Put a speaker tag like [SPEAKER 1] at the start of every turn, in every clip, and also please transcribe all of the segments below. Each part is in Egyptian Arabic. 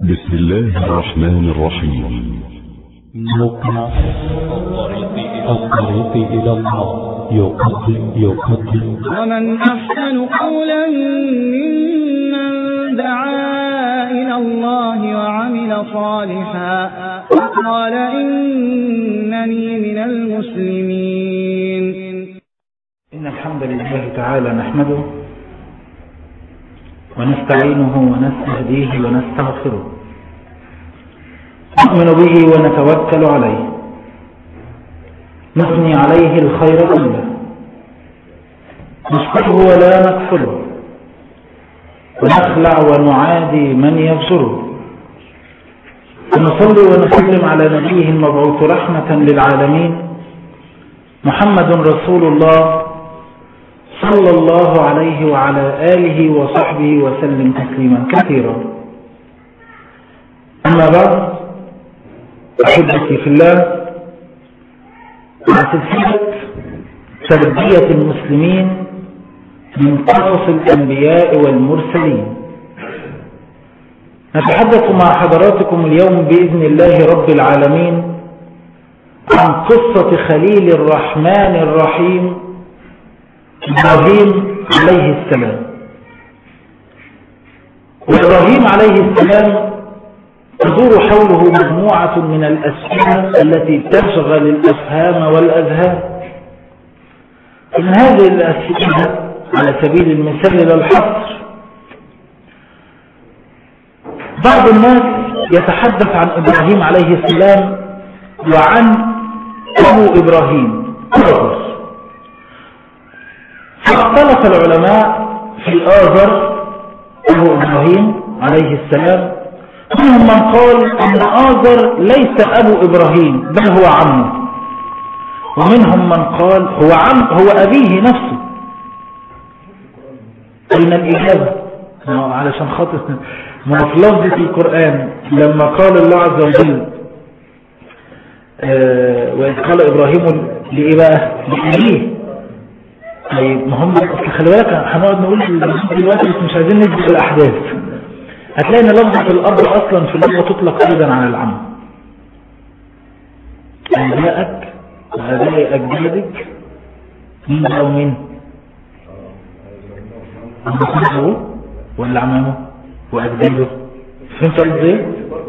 [SPEAKER 1] بسم الله الرحمن الرحيم
[SPEAKER 2] موقع الطريق إلى الله يقدم يقدم
[SPEAKER 3] ومن أحسن قولا ممن دعا إلى الله وعمل صالحا وقال إنني من المسلمين
[SPEAKER 4] إن الحمد لله تعالى نحمده ونستعينه ونستهديه ونستغفره نؤمن به ونتوكل عليه نثني عليه الخير كله نشكره ولا نكفره ونخلع ونعادي من يبصره ونصلي ونسلم على نبيه المبعوث رحمة للعالمين محمد رسول الله صلى الله عليه وعلى آله وصحبه وسلم تسليما كثيرا أما بعد أحبتي في الله مع سلسلة تربية المسلمين من قصص الأنبياء والمرسلين نتحدث مع حضراتكم اليوم بإذن الله رب العالمين عن قصة خليل الرحمن الرحيم إبراهيم عليه السلام وإبراهيم عليه السلام تدور حوله مجموعة من الأسئلة التي تشغل الأفهام والأذهان من هذه الأسئلة على سبيل المثال إلى الحصر بعض الناس يتحدث عن إبراهيم عليه السلام وعن أبو إبراهيم أرغس فاختلف العلماء في آذر أبو إبراهيم عليه السلام منهم من قال أن آذر ليس أبو إبراهيم بل هو عمه ومنهم من قال هو عم هو أبيه نفسه أين الإجابة علشان خاطر ما في لفظة القرآن لما قال الله عز وجل آه وإذ قال إبراهيم لإيه بقى لأبيه طيب ما هم اصل خلي بالك هنقعد نقول دلوقتي بس مش عايزين نسبق الاحداث هتلاقي ان لفظه الاب اصلا في اللغه تطلق ايضا على العم ابائك واباء اجدادك مين بقى ومين ابوه ولا عمامه واجداده فهمت قصدي ايه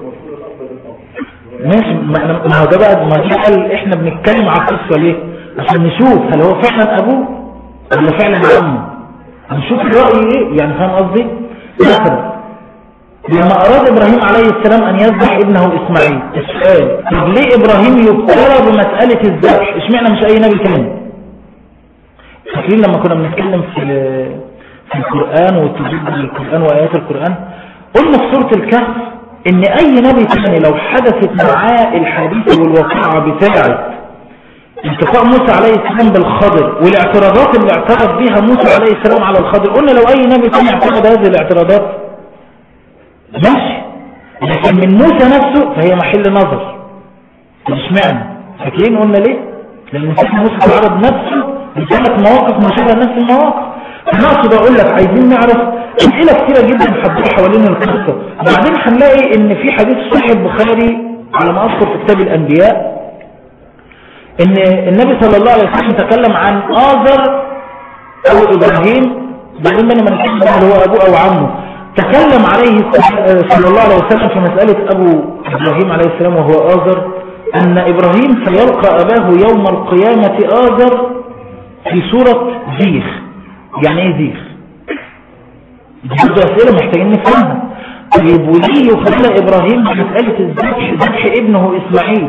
[SPEAKER 4] ماشي ما هو ده بقى ما دي قال احنا بنتكلم على القصه ليه عشان نشوف هل هو فعلا ابوه ولا فعلا عمه هنشوف الرأي ايه يعني فاهم قصدي مثلا لما اراد ابراهيم عليه السلام ان يذبح ابنه اسماعيل السؤال طب ليه ابراهيم يبتلى بمسألة الذبح اشمعنى مش اي نبي تاني فاكرين لما كنا بنتكلم في في القرآن والتجديد للقرآن وآيات القرآن قلنا في سورة الكهف ان اي نبي تاني لو حدثت معاه الحادثة والواقعة بتاعت التقاء موسى عليه السلام بالخضر والاعتراضات اللي اعترض بها موسى عليه السلام على الخضر قلنا لو اي نبي كان يعترض هذه الاعتراضات ماشي لكن من موسى نفسه فهي محل نظر مش معنى فاكرين قلنا ليه لان سيدنا موسى تعرض نفسه لثلاث مواقف مشابهه نفس المواقف انا اقصد اقول لك عايزين نعرف اسئله كثيره جدا حدوها حوالين القصه وبعدين هنلاقي ان في حديث صحيح البخاري على ما اذكر في كتاب الانبياء ان النبي صلى الله عليه وسلم تكلم عن آذر او ابراهيم بعدين بني من نتكلم هل هو ابوه او عمه تكلم عليه صلى الله عليه وسلم في مسألة ابو ابراهيم عليه السلام وهو آذر ان ابراهيم سيلقى اباه يوم القيامة آذر في صورة زيخ يعني ايه زيخ دي برضه اسئلة محتاجين نفهمها طيب وليه يخلى ابراهيم بمسألة الذبح ذبح ابنه اسماعيل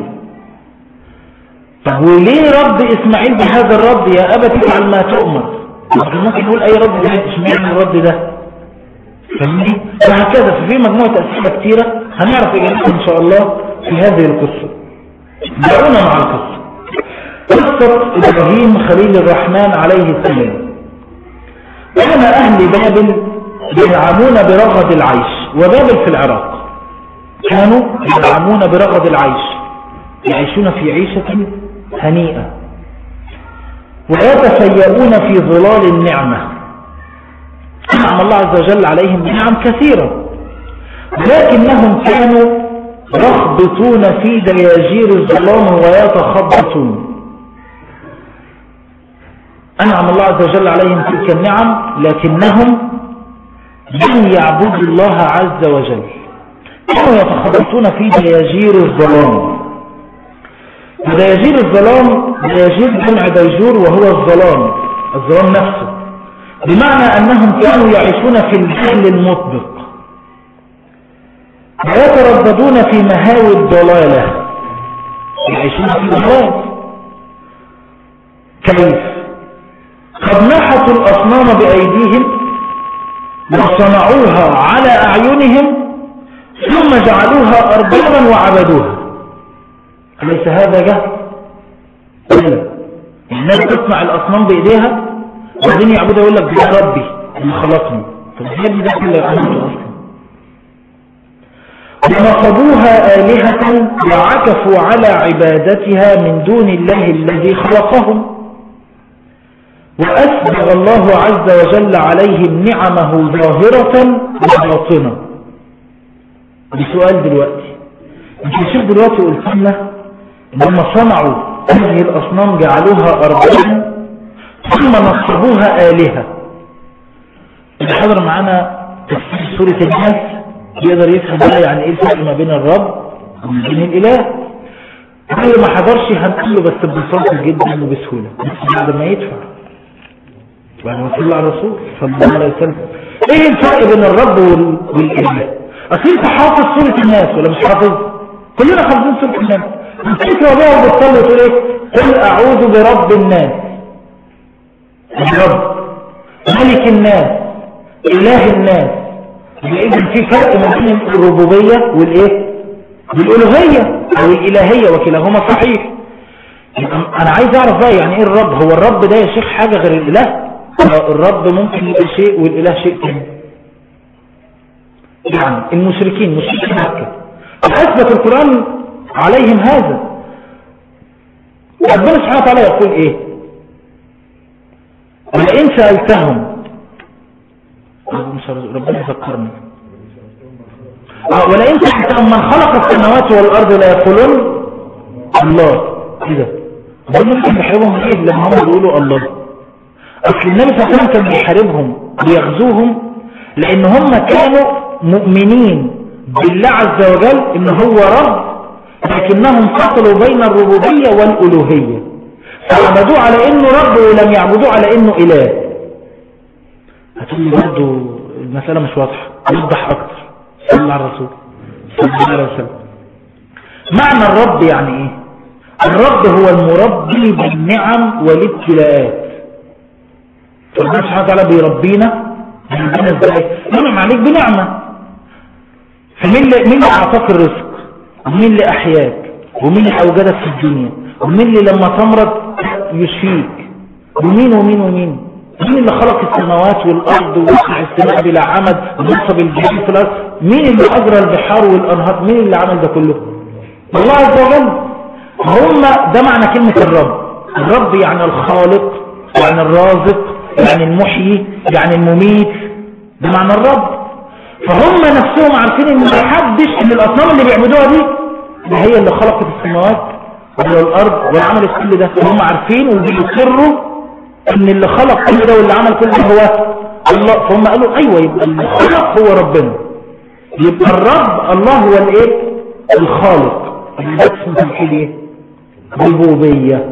[SPEAKER 4] طب وليه رد اسماعيل بهذا الرد يا ابا تفعل ما تؤمر ممكن نقول اي رد ده اشمعنى الرد ده فاهمني وهكذا ففي مجموعه اسئله كتيره هنعرف اجابتها ان شاء الله في هذه القصه دعونا مع القصه قصه ابراهيم خليل الرحمن عليه السلام كان اهل بابل ينعمون برغد العيش وبابل في العراق كانوا ينعمون برغد العيش يعيشون في عيشة هنيئة ويتفيئون في ظلال النعمة نعم الله عز وجل عليهم بنعم كثيرة لكنهم كانوا يخبطون في دياجير الظلام ويتخبطون أنعم الله عز وجل عليهم تلك النعم لكنهم لم يعبدوا الله عز وجل كانوا يتخبطون في دياجير الظلام ودياجير الظلام دياجير جمع ديجور وهو الظلام الظلام نفسه بمعنى أنهم كانوا يعيشون في الجهل المطبق ويترددون في مهاوي الضلالة يعيشون في ضلال كيف قد نحتوا الأصنام بأيديهم وصنعوها على أعينهم ثم جعلوها أربابا وعبدوها أليس هذا جهل؟ لا الناس تصنع الأصنام بإيديها وبعدين يعبدها يقول لك ده ربي اللي خلقني طب هي ده اللي عملته أصلا ونصبوها آلهة وعكفوا على عبادتها من دون الله الذي خلقهم وأسبغ الله عز وجل عليهم نعمه ظاهرة وباطنة بسؤال دلوقتي انت شوف دلوقتي قلت لنا ان هم صنعوا هذه الأصنام جعلوها أربعا ثم نصبوها آلهة اللي حضر معانا تفسير سورة الناس يقدر يفهم بقى يعني ايه الفرق ما بين الرب وما بين الإله اللي ما حضرش هنقول له بس ببساطة جدا وبسهولة بس بعد ما يدفع بعد ما صلى على الرسول صلى الله عليه وسلم ايه الفرق بين الرب وال- والإله اصل انت حافظ سورة الناس ولا مش حافظ كلنا حافظين سورة الناس الفكرة بقى وبتصلي وتقول ايه قل اعوذ برب الناس الرب ملك الناس اله الناس يبقى اذا في فرق ما بين الربوبية والايه والالوهية او الالهية وكلاهما صحيح يبقى انا عايز اعرف بقى يعني ايه الرب هو الرب ده يا شيخ حاجة غير الاله الرب ممكن يبقى شيء والاله شيء تاني يعني المشركين مشركين مكة أثبت القرآن عليهم هذا ربنا سبحانه وتعالى يقول ايه ولئن سألتهم ربنا يذكرني آه، ولئن سألتهم من خلق السماوات والأرض لا يقولون الله ايه ده ده ممكن بيحاربهم ايه لما هم بيقولوا الله اصل النبي صلى الله عليه وسلم كان بيحاربهم ويغزوهم لان هم كانوا مؤمنين بالله عز وجل ان هو رب لكنهم فصلوا بين الربوبية والألوهية فعبدوه على انه رب ولم يعبدوه على انه اله هتقول لي برضه المسألة مش واضحة وضح اكتر صلى على الرسول صلى الله عليه وسلم معنى الرب يعني ايه الرب هو المربي بالنعم والابتلاءات فربنا سبحانه وتعالى بيربينا بيربينا ازاي ينعم عليك بنعمة فمين اللي, مين اللي اعطاك الرزق ومين اللي احياك ومين اللي اوجدك في الدنيا ومين اللي لما تمرض يشفيك ومين ومين ومين مين اللي خلق السماوات والارض ووسع السماء بلا عمد ونصب الجبال في الارض مين اللي اجرى البحار والانهار مين اللي عمل ده كله الله عز وجل هم ده معنى كلمة الرب الرب يعني الخالق يعني الرازق يعني المحيي يعني المميت ده معنى الرب فهم نفسهم عارفين ان ما حدش ان الاصنام اللي بيعبدوها دي ده هي اللي خلقت السماوات والارض والعمل كل ده هم عارفين وبيقروا ان اللي خلق كل ده واللي عمل كل ده هو الله فهم قالوا ايوه يبقى اللي خلق هو ربنا يبقى الرب الله هو الايه الخالق ده اسمه توحيد ايه ربوبيه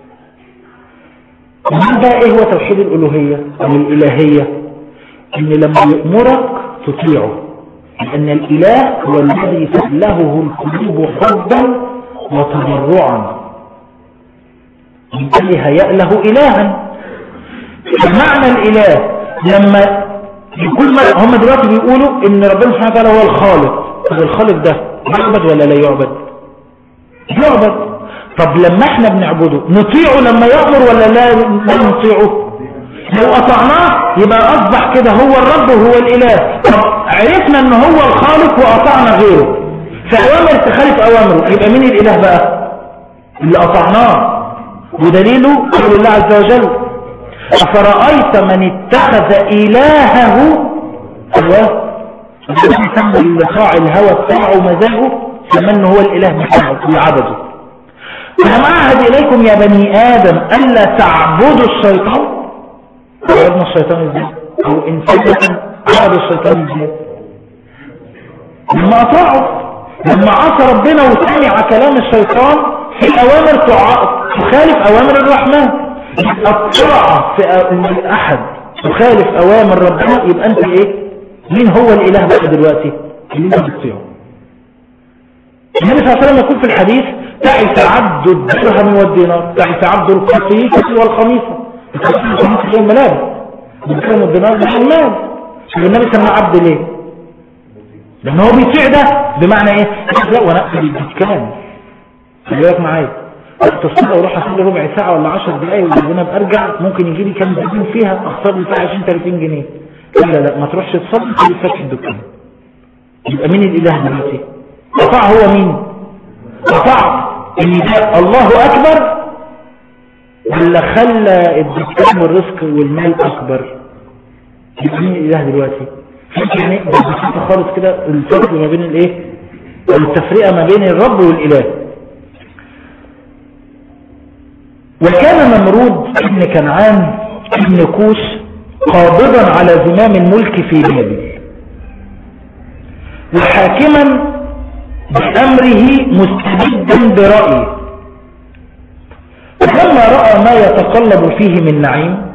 [SPEAKER 4] ومن بقى ايه هو توحيد الالوهيه او الالهيه ان لما يأمرك تطيعه لأن الإله هو الذي تألهه القلوب حبا وتضرعا من أله يأله إلها فمعنى الإله لما يقول ما هم دلوقتي بيقولوا إن ربنا سبحانه وتعالى هو الخالق طب الخالق ده يعبد ولا لا يعبد يعبد طب لما احنا بنعبده نطيعه لما يأمر ولا لا لا نطيعه لو أطعناه يبقى أصبح كده هو الرب وهو الإله طب عرفنا ان هو الخالق وأطعنا غيره فأوامر تخالف أوامره يبقى مين الإله بقى اللي أطعناه ودليله قول الله عز وجل أفرأيت من اتخذ إلهه هو الإنسان اللي طاع الهوى بتاعه ومزاجه سمى انه هو الإله بتاعه اللي عبده ألم أعهد إليكم يا بني آدم ألا تعبدوا الشيطان عبدنا الشيطان ازاي أو إنسان عبد الشيطان ازاي لما أطاعوا لما عصى ربنا وسمع كلام الشيطان في أوامر تع- تخالف أوامر الرحمن الطاعة في أ- أحد تخالف أوامر ربنا يبقى أنت إيه مين هو الإله بقى دلوقتي اللي أنت بتطيعه النبي صلى الله عليه وسلم يقول في الحديث تعس عبد الدرهم والدينار تعس عبد القصيصة والخميصة القصيصة والخميصة هي الملابس الدرهم والدينار ده المال طب النبي سمى عبد ليه لان هو بيطيع ده بمعنى ايه لا وانا اقفل الدكان خلي بالك معايا وقت الصلاه واروح اصلي ربع ساعه ولا 10 دقايق وبعدين ابقى ارجع ممكن يجي لي كام زبون فيها اخسر لي فيها 20 30 جنيه لا لا ما تروحش تصلي خليك فاتح الدكان يبقى مين الاله دلوقتي قطع هو مين قطع ان ده الله اكبر ولا خلى الدكان والرزق والمال اكبر يبقى مين الاله دلوقتي يعني ده بسيطة خالص كده الفرق ما بين الايه التفرقة ما بين الرب والاله وكان نمرود ابن كنعان ابن كوش قابضا على زمام الملك في بابل وحاكما بأمره مستبدا برأيه ولما رأى ما يتقلب فيه من نعيم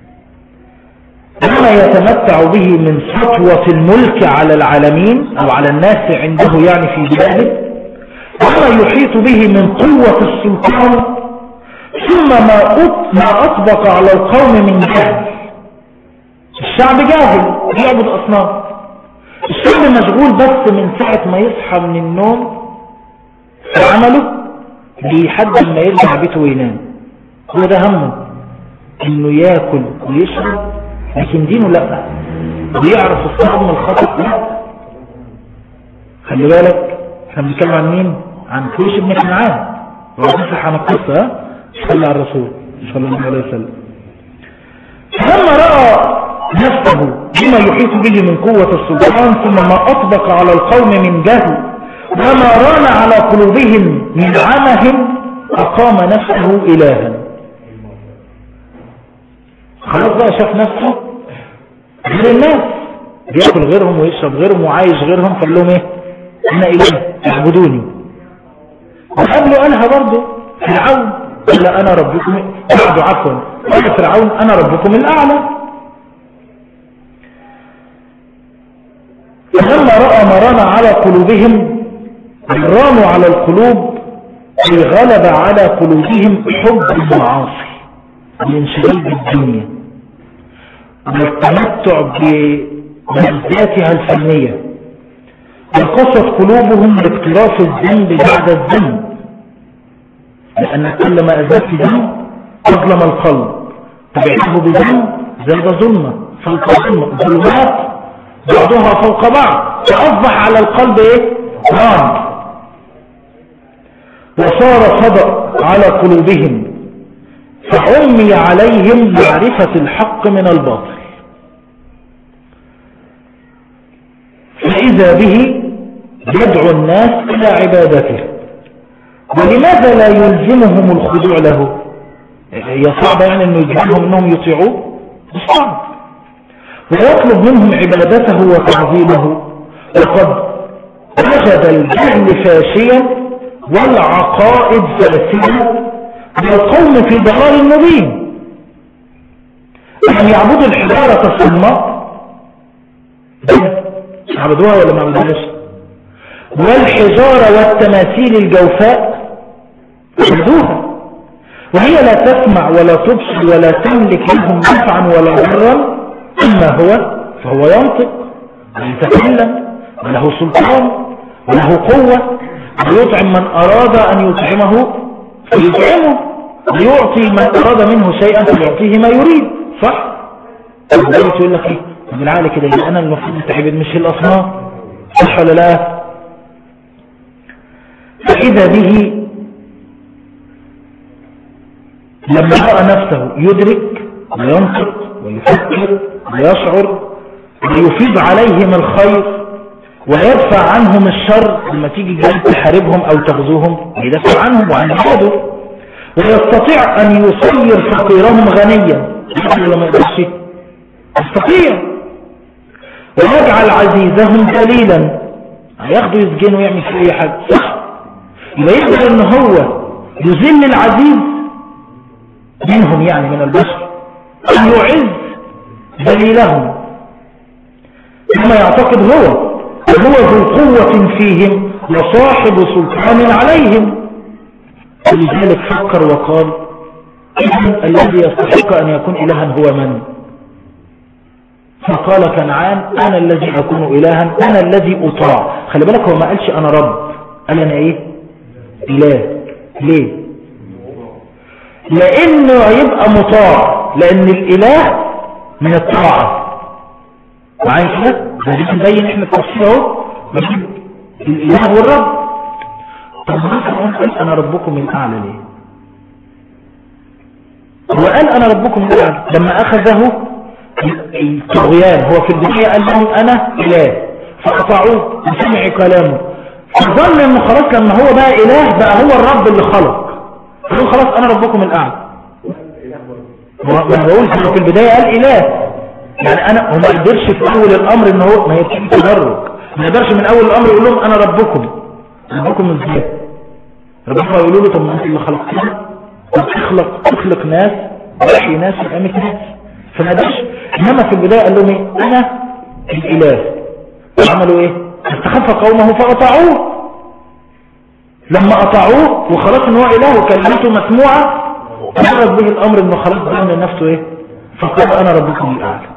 [SPEAKER 4] وما يتمتع به من سطوة الملك على العالمين أو على الناس عنده يعني في بلاده وما يحيط به من قوة السلطان ثم ما أط- ما أطبق على القوم من جهل الشعب جاهل يعبد أصنام الشعب مشغول بس من ساعة ما يصحى من النوم في عمله لحد ما يرجع بيته وينام هو ده همه انه ياكل ويشرب لكن دينه لا بيعرف الصعب من الخطأ لا خلي بالك احنا بنتكلم عن مين عن كوش ابن كنعان وتصح عن القصة ها؟ صلى على الرسول صلى الله عليه وسلم فلما رأى نفسه بما يحيط به من قوة السلطان ثم ما أطبق على القوم من جهل وما ران على قلوبهم من عمهم أقام نفسه إلها خلاص بقى شاف نفسه غير الناس بياكل غيرهم ويشرب غيرهم وعايش غيرهم قال لهم ايه انا اله اعبدوني وقبله قالها برضه فرعون قال انا ربكم بعد عفوا قال فرعون انا ربكم الاعلى فلما راى ما ران على قلوبهم رانوا على القلوب أي غلب على قلوبهم حب المعاصي الانشغال بالدنيا والتمتع بملذاتها الفنية وقصت قلوبهم لاقتراف الذنب بعد الذنب لأن كل ما أزدت ذنب أظلم القلب تبعته بذنب زاد ظلمة فوق ظلمة ظلمات بعضها فوق بعض فأصبح على القلب إيه؟ نار وصار صدأ على قلوبهم فعمي عليهم معرفة الحق من الباطل فإذا به يدعو الناس إلى عبادته ولماذا لا يلزمهم الخضوع له هي صعبة يعني أنه يجعلهم أنهم يطيعوه صعب ويطلب منهم عبادته وتعظيمه وقد وجد الجهل فاشيا والعقائد فاسدة والقوم في ضلال مبين أن يعبدوا الحجارة الصماء عبدوها ولا ما عبدوهاش والحجارة والتماثيل الجوفاء عبدوها وهي لا تسمع ولا تبصر ولا تملك لهم نفعا ولا ضرا أما هو فهو ينطق ويتكلم وله سلطان وله قوة ويطعم من أراد أن يطعمه فيطعمه ويعطي من أراد منه شيئا فيعطيه ما يريد صح؟ البيت يقول لك ايه بالعالي كده يبقى أنا المفروض تعبد مش الأصنام صح ولا لا فإذا به لما رأى نفسه يدرك وينطق ويفكر ويشعر ويفيض عليهم الخير ويدفع عنهم الشر لما تيجي جاي تحاربهم او تغزوهم يدفع عنهم وعن عباده ويستطيع ان يصير فقيرهم غنيا يقدر ولا ما يقدرش يستطيع ويجعل عزيزهم ذليلا هياخده يسجنه ويعمل فيه اي حاجه صح يبقى يقدر ان هو يذل العزيز منهم يعني من البشر ان يعز ذليلهم ثم يعتقد هو هو ذو قوة فيهم وصاحب سلطان عليهم ولذلك فكر وقال إذن الذي يستحق أن يكون إلها هو من فقال كنعان أنا الذي أكون إلها أنا الذي أطاع خلي بالك هو ما قالش أنا رب قال أنا إيه إله ليه لأنه يبقى مطاع لأن الإله من الطاعة معايا كده ده دي نبين احنا التفسير اهو الاله والرب طب ما قال انا ربكم الاعلى ليه هو قال انا ربكم الاعلى لما اخذه الطغيان هو في البداية قال لهم انا اله فقطعوه وسمعوا كلامه فظن انه خلاص لما هو بقى اله بقى هو الرب اللي خلق قالوا خلاص انا ربكم الاعلى ما بقول في البداية قال اله يعني انا هو ما قدرش في اول الامر ان هو ما يبقى تدرج ما يقدرش من اول الامر يقول لهم انا ربكم ربكم ازاي ربكم يقولوا له طب ما انت اللي خلقتنا طب تخلق تخلق ناس وحي ناس وقامت ناس فما قدرش انما في البدايه قال لهم ايه انا الاله عملوا ايه استخف قومه فاطاعوه لما اطاعوه وخلاص ان هو اله وكلمته مسموعه مرض به الامر انه خلاص بقى من نفسه ايه فقال انا ربكم الاعلى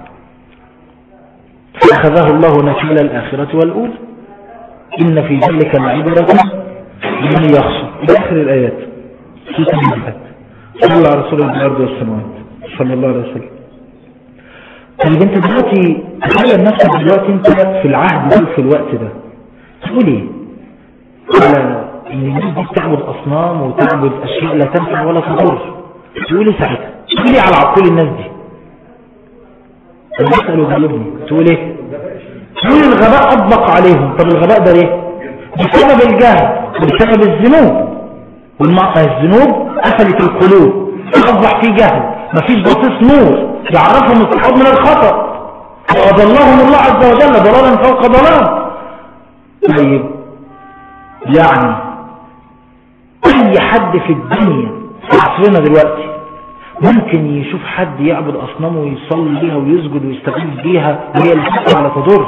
[SPEAKER 4] فأخذه الله نكال الآخرة والأولى إن في ذلك العبرة لمن يخشى إلى آخر الآيات في تنبيهات صلى الله على رسول الأرض والسماوات صلى الله عليه وسلم طيب انت دلوقتي تخيل نفسك دلوقتي انت في العهد ده في الوقت ده تقول ايه على ان الناس دي بتعبد اصنام وتعبد اشياء لا تنفع ولا تضر تقول ايه ساعتها تقول ايه على عقول الناس دي المسأل يغلبني تقول ايه تقول الغباء اطبق عليهم طب الغباء ده ليه بسبب الجهل وبسبب الذنوب والذنوب قفلت القلوب اصبح في جهل مفيش بطيس نور يعرفهم الصحاب من الخطأ وأضلهم الله عز وجل ضلالا فوق ضلال طيب يعني اي حد في الدنيا في عصرنا دلوقتي ممكن يشوف حد يعبد أصنامه ويصلي بيها ويسجد ويستغيث بيها وهي اللي على تضر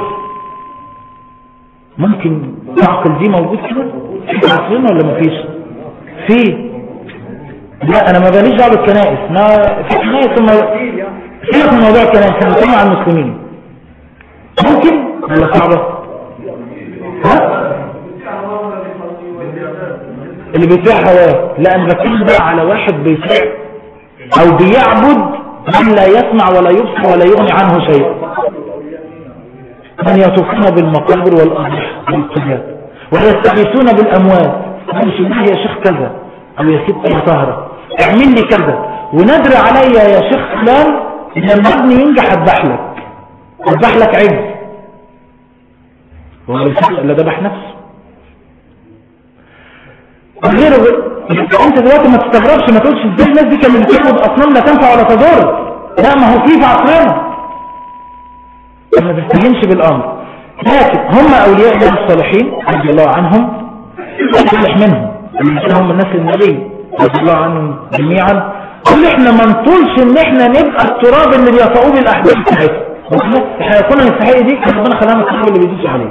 [SPEAKER 4] ممكن تعقل دي موجود كده في عصرنا ولا مفيش في لا انا ما بليش دعوه بالكنائس ما في كنائس ثم سيبك من موضوع الكنائس انا بتكلم عن المسلمين ممكن ولا صعبه ها اللي بيطيع هواه لا انا بتكلم بقى على واحد بيطيع او بيعبد من لا يسمع ولا يبصر ولا يغني عنه شيء من يطوفون بالمقابر والأضرح والقياد ويستغيثون بالأموات ماشي الله يا شيخ كذا أو يا ست يا طهرة اعمل لي كذا وندري عليا يا شيخ فلان إن لما ابني ينجح أذبح لك أذبح لك عز هو يسأل إلا ذبح نفسه غير انت دلوقتي ما تستغربش ما تقولش ازاي الناس دي كانت بتعبد اصنام لا تنفع ولا تضر لا ما هو في في عصرنا ما تستهينش بالامر لكن هم اولياء الله الصالحين رضي الله عنهم صلح منهم اللي هم الناس النبي رضي الله عنهم جميعا قل احنا ما نطولش ان احنا نبقى التراب اللي بيطعوه بالاحداث بتاعتهم احنا كنا نستحق دي كان ربنا خلانا التراب اللي بيدوس عليه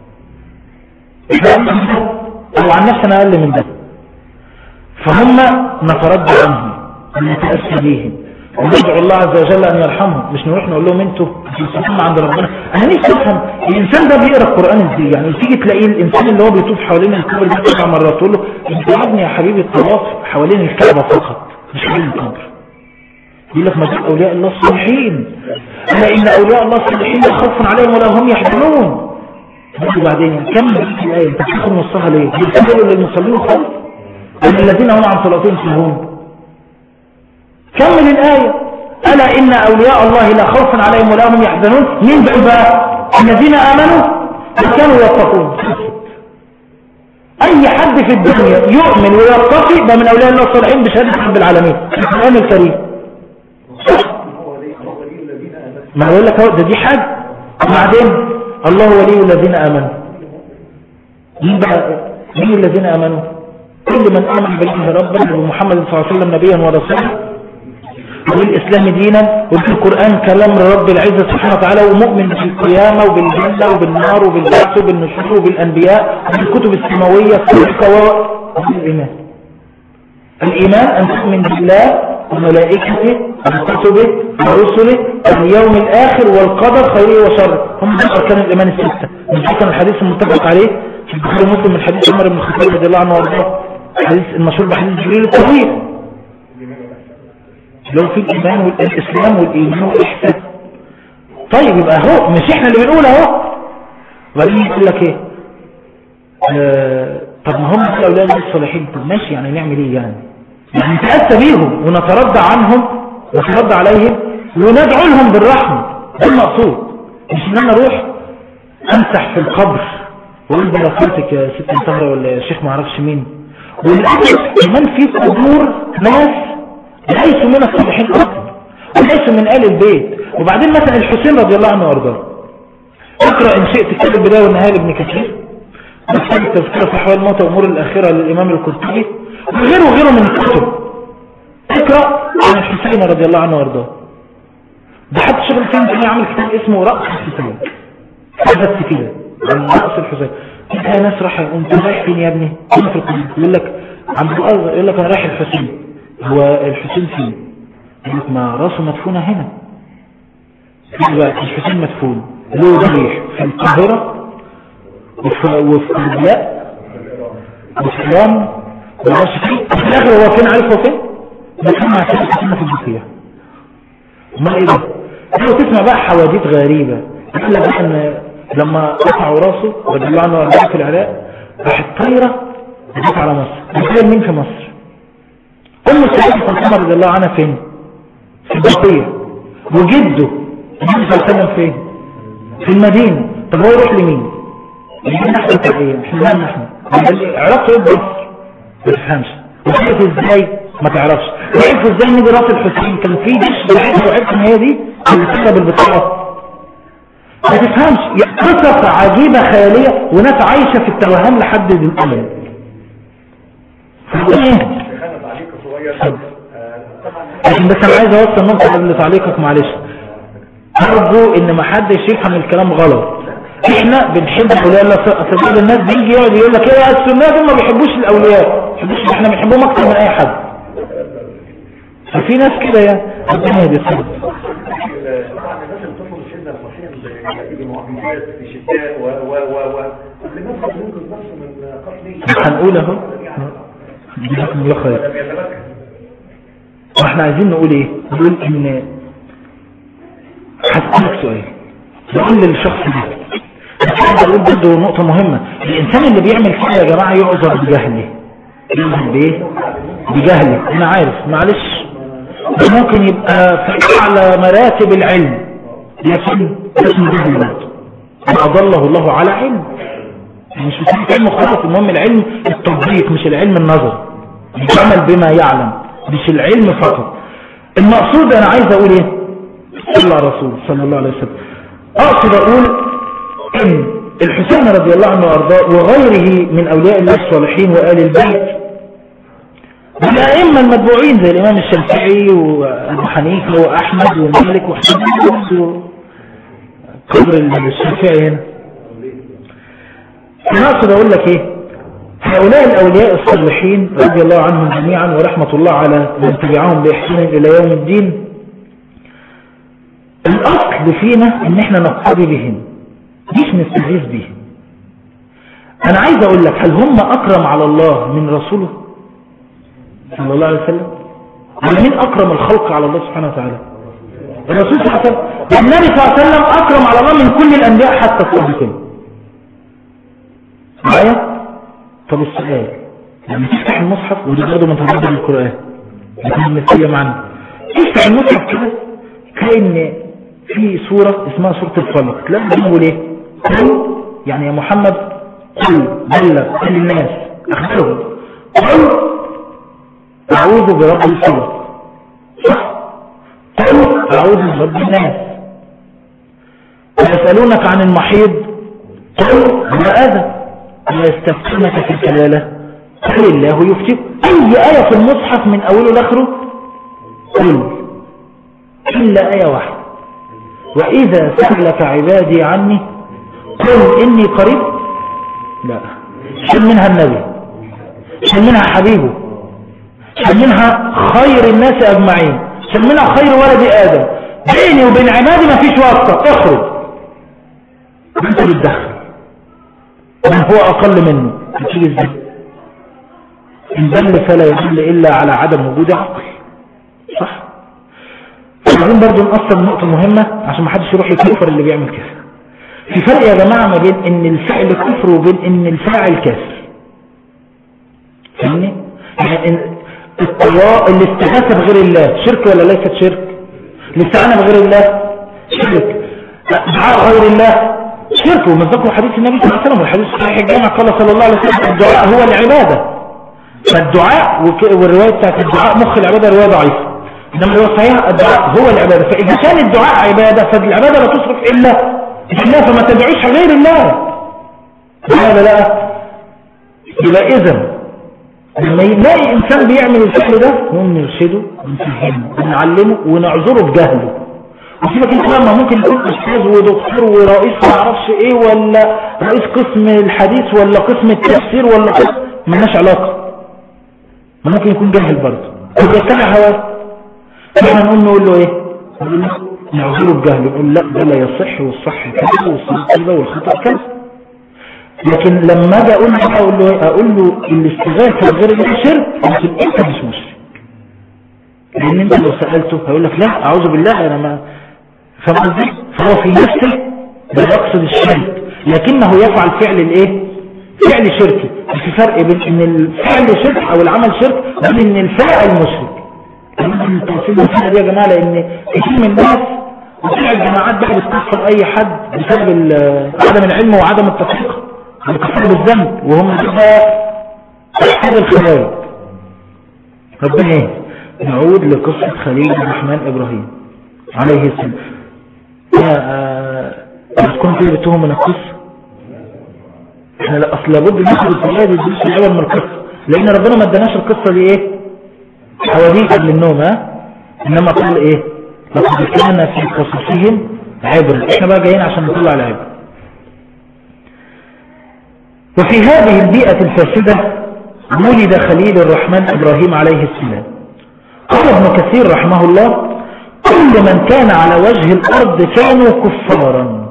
[SPEAKER 4] او عن نفسنا اقل من ده فهم نترد عنهم ونتأسى بيهم وندعو الله عز وجل أن يرحمهم مش نروح نقول لهم انتوا تنسحهم عند ربنا أنا نفسي أفهم الإنسان ده بيقرأ القرآن ازاي يعني تيجي تلاقيه الإنسان اللي هو بيطوف حوالين الكعبة ده سبع مرات تقول له انت يا ابني يا حبيبي الطواف حوالين الكعبة فقط مش حوالين القبر يقول لك ما دول أولياء الله الصالحين ألا إن أولياء الله الصالحين لا خوف عليهم ولا هم يحزنون وبعدين كمل الآية انت بتاخد نصها ليه؟ بيقولوا للمصلين خالص أن الذين هم عن صلاتهم سهون كمل الآية ألا إن أولياء الله لا خوف عليهم ولا هم يحزنون مين بقى بقى الذين آمنوا وكانوا يتقون اي حد في الدنيا يؤمن ويرتقي ده من اولياء الله الصالحين بشهاده رب العالمين القران الكريم ما اقول لك اهو ده دي حاجه وبعدين الله ولي الذين امنوا مين بقى مين الذين امنوا كل من امن بالله ربا ومحمد صلى الله عليه وسلم نبيا ورسولا وبالإسلام دينا وبالقرآن كلام رب العزة سبحانه وتعالى ومؤمن بالقيامة وبالجنة وبالنار وبالبعث وبالنشور وبالأنبياء وبالكتب السماوية الصديقة وبالإيمان الإيمان أن تؤمن بالله وملائكته وكتبه ورسله واليوم الآخر والقدر خيره وشره هم دول أركان الإيمان الستة من كان الحديث المتفق عليه في البخاري ومسلم من حديث عمر بن الخطاب رضي الله عنه وارضاه الحديث المشهور بحديث جبريل الطويل لو في الإيمان والإسلام والإيمان والإحسان طيب يبقى اهو مش احنا اللي بنقول اهو وبعدين يقول لك ايه آه طب ما هم دول اولاد الصالحين طب ماشي يعني نعمل ايه يعني يعني نتأسى بيهم ونتردى عنهم ونتردى عليهم وندعو لهم بالرحمة ده المقصود مش ان انا اروح امسح في القبر واقول بركاتك يا ست سهرة ولا يا شيخ ما اعرفش مين والأسف كمان في قبور ناس ليسوا من الصالحين اصلا وليسوا من آل البيت وبعدين مثلا الحسين رضي الله عنه وارضاه اقرأ ان شئت كتاب البداية والنهاية لابن كثير مثل تذكرة في احوال الموت وامور الاخرة للامام القرطبي وغيره وغيره من الكتب اقرأ عن الحسين رضي الله عنه وارضاه ده حتى شغل الحسين كان يعمل كتاب اسمه رأس الحسين هذا كده عن رأس الحسين انت يا ناس راح انت رايح فين يا ابني فين في القلب يقول لك عبد الأرض يقول لك انا رايح الحسين هو الحسين فين يقول لك ما راسه مدفونة هنا في بقى الحسين مدفون له ضريح في القاهرة وفي وفي كربلاء وفي إيران وماشي فيه في الآخر هو فين عارف هو فين؟ مكان مع سيدة حسين في الجزيرة امال ايه ده؟ لو تسمع بقى حواديت غريبة يقول لك بقى ان لما قطعوا راسه رضي الله عنه وارضاه في العراق راحت طايرة جت على مصر بتقول مين في مصر؟ ام السيدة فاطمة رضي الله عنها فين؟ في البقية وجده النبي صلى الله عليه وسلم فين؟ في المدينة طب هو يروح لمين؟ يجي نحن التحية مش لنا نحن عرفت ايه بمصر ما تفهمش وعرف ازاي ما تعرفش وعرف ازاي ان دي راس الحسين كان في دش بعيد وعرف ان هي دي اللي تكتب البطاقة ما تفهمش قصص عجيبة خيالية وناس عايشة في التوهان لحد الأمل ايه لكن بس انا عايز اوصل نقطة قبل تعليقك معلش ارجو ان ما حدش يفهم الكلام غلط احنا بنحب اولياء الله اصل الناس بيجي يقعد يقول لك ايه السنة دول ما بيحبوش الاولياء بيحبوش احنا بنحبهم اكتر من اي حد ففي ناس كده يا ربنا يهدي الصدر
[SPEAKER 5] طبعا الناس اللي بتطلب الشده الفصيح زي معجزات في الشتاء و و و و الناس بتنقذ نفسه من قتل
[SPEAKER 4] هنقول اهو جزاكم الله خير
[SPEAKER 5] لم يتمكن
[SPEAKER 4] واحنا عايزين نقول ايه نقول ان هسألك سؤال نقول للشخص ده بس عايز اقول برضه نقطة مهمة الانسان اللي بيعمل كده يا جماعة يعذر بجهله يعذر بايه بجهله انا عارف معلش ده ممكن يبقى في اعلى مراتب العلم لكن اسمه جهل اضله الله على علم مش مسألة علم خلاص المهم العلم التطبيق مش العلم النظر العمل بما يعلم مش العلم فقط المقصود انا عايز اقول ايه صلى على رسول صلى الله عليه وسلم اقصد اقول ان الحسين رضي الله عنه وارضاه وغيره من اولياء الله الصالحين وآل البيت والائمه المتبوعين زي الامام الشافعي وابو حنيفه واحمد ومالك وحسين قبر الشافعي هنا انا اقصد اقول لك ايه هؤلاء الاولياء الصالحين رضي الله عنهم جميعا ورحمة الله على من تبعهم باحسان الى يوم الدين الاصل فينا ان احنا نقتدي بهم مش نستغيث بهم انا عايز اقول لك هل هم اكرم على الله من رسوله صلى الله عليه وسلم ولا مين اكرم الخلق على الله سبحانه وتعالى الرسول صلى الله عليه وسلم والنبي صلى الله عليه وسلم اكرم على الله من كل الانبياء حتى الصادقين معايا طب السؤال لما تفتح المصحف ودي برضه من تفضل القرآن لكن المثلية معنا تفتح المصحف كده تلاقي ان في سورة اسمها سورة الفلق تلاقي بيقول ايه قل يعني يا محمد قل بلغ قل للناس أخبرهم قل أعوذ برب الفلق قل أعوذ برب الناس ويسألونك عن المحيض قل ما أذى ويستفتونك في الكلالة قل الله يفتيك أي آية في المصحف من أوله لآخره قل إلا آية واحدة وإذا سألك عبادي عني قل إني قريب لا شل منها النبي شل منها حبيبه شل منها خير الناس أجمعين شل منها خير ولد آدم بيني وبين عبادي ما فيش واسطة اخرج انت بتدخل من هو أقل منه بتيجي ازاي إن دل فلا يدل إلا على عدم وجود عقل صح عايزين برضو نقصر نقطة مهمة عشان ما حدش يروح يكفر اللي بيعمل كده في فرق يا جماعة ما بين ان الفعل كفر وبين ان الفاعل كافر فاهمني يعني إن الطلاق الاستغاثة بغير الله شرك ولا ليست شرك الاستعانة بغير الله شرك دعاء غير الله شرك ومن حديث النبي صلى الله عليه وسلم والحديث صحيح الجامع قال صلى الله عليه وسلم الدعاء هو العبادة فالدعاء والرواية بتاعت الدعاء مخ العبادة رواية ضعيفة إنما هو صحيح الدعاء هو العبادة فإذا كان الدعاء عبادة فالعبادة لا تصرف إلا بالله فما تدعوش غير الله هذا لا يبقى إذن لما يلاقي إنسان بيعمل الفعل ده نقوم نرشده ونفهمه ونعلمه ونعذره بجهله وسيبك انت بقى ما ممكن يكون استاذ ودكتور ورئيس ما اعرفش ايه ولا رئيس قسم الحديث ولا قسم التفسير ولا قسم ملناش علاقه ما ممكن يكون جاهل برضه هو بيتبع هواه احنا نقوم نقول له ايه نقول له نعذره بجهل نقول لا ده لا يصح والصح كذا والصح كذا والخطأ كذا لكن لما اجي اقول له اقول له ايه اقول له الاستغاثه غير الله شرك لكن انت مش مشرك لان انت لو سالته هيقول لك لا اعوذ بالله انا ما فاهم قصدي فهو في نفسه ده يقصد الشرك لكنه يفعل فعل الايه فعل شركي في فرق بين ان الفعل شرك او العمل شرك وبين ان الفاعل مشرك ممكن التوصيل المسألة دي يا جماعة لان كثير من الناس وطلع الجماعات بقى بتكفر اي حد بسبب عدم العلم وعدم التطبيق بيكفروا بالذنب وهم بقى احد الخوارج ربنا ايه نعود لقصة خليل الرحمن ابراهيم عليه السلام يا تكون في بتهم من القصة احنا لا اصل لابد ناخد الزيادة الدروس الاول من القصة لان ربنا ما اداناش القصة دي ايه حواديت قبل النوم ها انما قال ايه لقد كان في قصصهم عبر احنا بقى جايين عشان نطلع العبر وفي هذه البيئة الفاسدة ولد خليل الرحمن إبراهيم عليه السلام قال ابن كثير رحمه الله كل من كان على وجه الأرض كانوا كفارا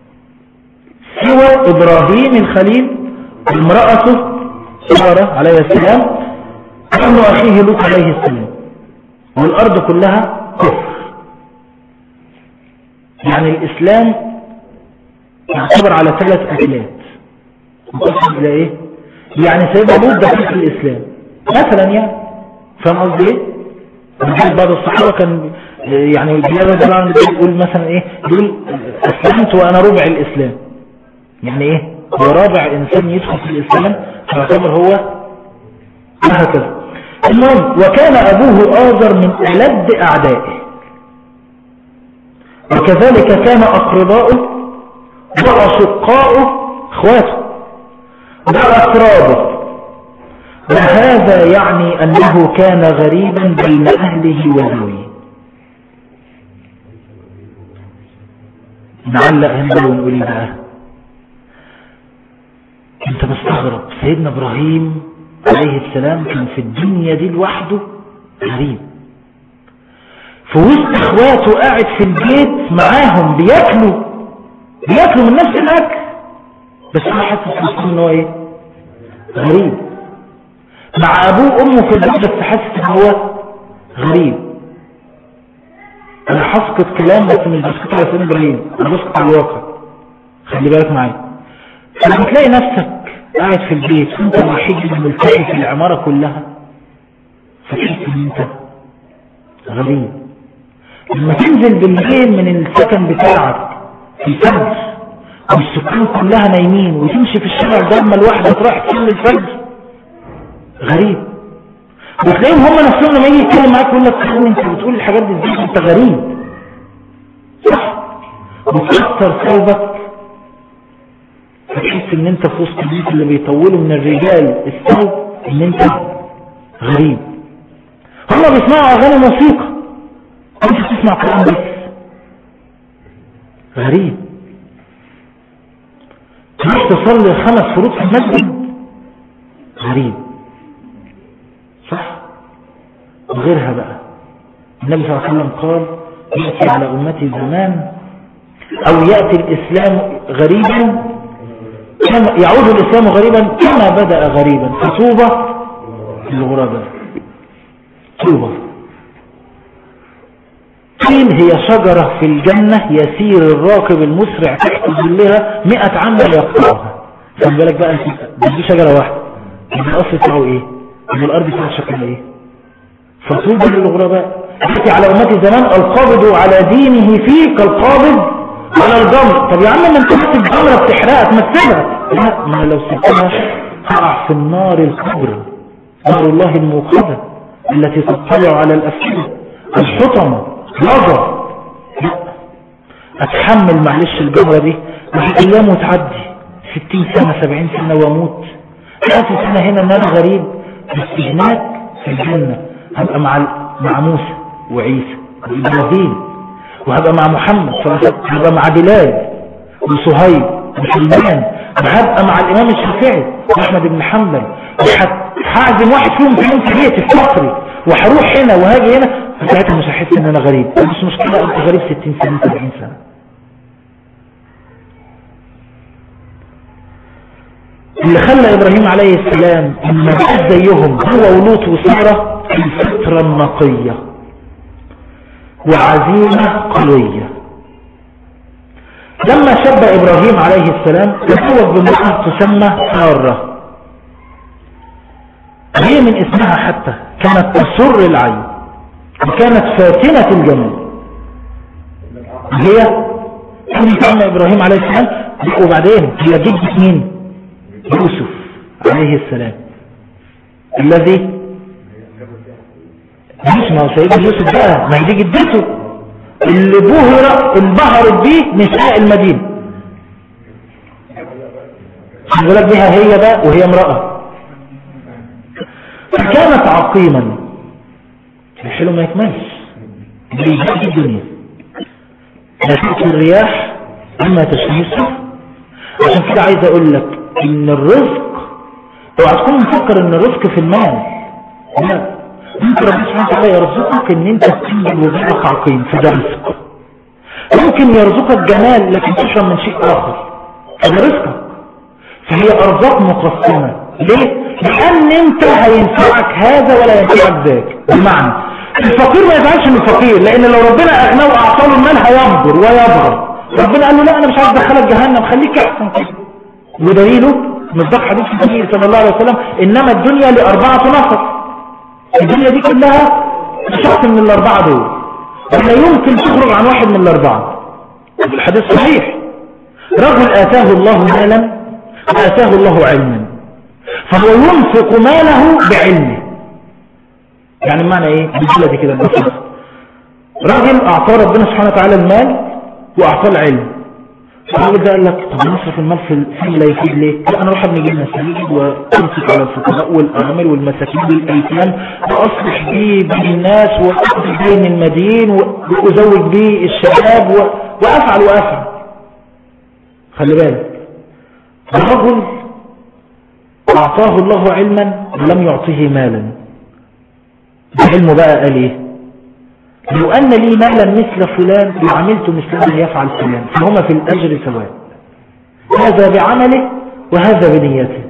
[SPEAKER 4] سوى إبراهيم الخليل امرأته سارة عليه السلام وابن أخيه لوط عليه السلام والأرض كلها كفر يعني الإسلام يعتبر على ثلاث أكلات مقسم إلى إيه يعني سيدنا لوط دخل في الإسلام مثلا يعني فاهم قصدي إيه من بعض الصحابة كان يعني بلاد الله بيقول مثلا إيه بيقول أسلمت وأنا ربع الإسلام يعني إيه هو رابع إنسان يدخل في الإسلام فيعتبر هو وهكذا المهم وكان أبوه آذر من ألد أعدائه وكذلك كان أقرباؤه وأشقاؤه إخواته وأقرابه وهذا يعني أنه كان غريبا بين أهله وذويه نعلق هنا ونقول بقى انت مستغرب سيدنا ابراهيم عليه السلام كان في الدنيا دي لوحده غريب في وسط اخواته قاعد في البيت معاهم بياكلوا بياكلوا من نفس الاكل بس هو حاسس ان هو ايه غريب مع ابوه وامه في البيت بس حاسس ان هو غريب انا حسقط كلام بس مش بسقط على سيدنا ابراهيم انا بسقط على الواقع خلي بالك معايا لما تلاقي نفسك قاعد في البيت وانت الوحيد اللي ملتقي في العمارة كلها فتحس ان انت غريب لما تنزل بالليل من السكن بتاعك في الفجر والسكان كلها نايمين وتمشي في الشارع ده اما الواحدة تروح تصلي الفجر غريب وتلاقيهم هم نفسهم لما يجي يتكلم معاك يقول لك "أخوي انت بتقول الحاجات دي ازاي انت غريب صح بتكسر ثوبك فتحس ان انت في وسط الناس اللي بيطولوا من الرجال الثوب ان انت غريب هم بيسمعوا اغاني موسيقى انت بتسمع قرآن بس غريب تروح تصلي خمس فروض في المسجد غريب صح وغيرها بقى النبي صلى الله عليه وسلم قال يأتي على أمتي زمان أو يأتي الإسلام غريبا كما يعود الإسلام غريبا كما بدأ غريبا فطوبى للغرباء طوبى قيل هي شجرة في الجنة يسير الراكب المسرع تحت ظلها مئة عام لا يقطعها خلي بالك بقى انت دي شجرة واحدة يبقى الأصل بتاعه ايه؟ يبقى الأرض فيها شكلها ايه؟ فطوبى للغرباء يأتي على أمتي زمان القابض على دينه فيه كالقابض على الجمر طب يا عم ما انت مسك جمرة بتحرقها تمثلها لا ما لو سبتها هقع في النار الكبرى نار الله الموقدة التي تطلع على الأفئدة الحطمة نظر لا اتحمل معلش الجمرة دي وفي ايام وتعدي ستين سنة سبعين سنة واموت ثلاث سنة هنا ان انا غريب بس هناك في الجنة هبقى مع مع موسى وعيسى وابراهيم وهبقى مع محمد صلى الله عليه وسلم هبقى مع بلال وصهيب وسلمان وهبقى مع الامام الشافعي واحمد بن حنبل وهعزم واحد فيهم في يوم كبير في فقري وهروح هنا وهاجي هنا فساعتها مش هحس ان انا غريب مش مشكلة انت غريب 60 سنة 70 سنة اللي خلى ابراهيم عليه السلام ان بقى زيهم هو ولوط وسارة الفطرة النقية وعزيمة قوية لما شب ابراهيم عليه السلام تزوج بامرأة تسمى سارة هي من اسمها حتى كانت تسر العين وكانت فاتنة الجمال هي كان ابراهيم عليه السلام وبعدين هي جدة مين يوسف عليه السلام الذي مش ما هو سيدنا يوسف بقى ما هي دي جدته اللي بهر انبهرت بيه نساء المدينة بالك بها هي بقى وهي امرأة فكانت عقيما الحلو ما يكملش بيجي الدنيا لا تأتي الرياح أما تشتهي السفر عشان كده عايز أقول لك إن الرزق اوعى تكون مفكر إن الرزق في المال لا ممكن ربنا سبحانه وتعالى يرزقك إن أنت تنجل وظيفك عقيم فده رزق ممكن يرزقك جمال لكن تشرب من شيء آخر فده رزقك فهي أرزاق مقسمة ليه؟ لأن أنت هينفعك هذا ولا ينفعك ذاك بمعنى الفقير ما يزعلش من الفقير لأن لو ربنا أغناه وأعطاه المال هيصبر ويبغى ربنا قال له لا أنا مش عايز أدخلك جهنم خليك أحسن كده ودليله مصداق حديث النبي صلى الله عليه وسلم إنما الدنيا لأربعة نفر الدنيا دي كلها شخص من الأربعة دول ولا يمكن تخرج عن واحد من الأربعة الحديث صحيح رجل آتاه الله مالا وآتاه الله علما فهو ينفق ماله بعلمه يعني معنى ايه بجلدي كده بسيط راجل اعطاه ربنا سبحانه وتعالى المال واعطاه العلم فالراجل ده قال لك طب نصرف المال في فيما لا يفيد ليه لا انا اروح ابني جبنه سعيد وامسك على الفقراء والارامل والمساكين والايتام واصلح بيه بين الناس واقضي بين المدين وازوج بيه الشباب و... وافعل وافعل خلي بالك الرجل اعطاه الله علما ولم يعطيه مالا بعلمه بقى قال ايه لو أن لي مالا مثل فلان وعملت مثل ما يفعل فلان فهما في الأجر سواء هذا بعمله وهذا بنيته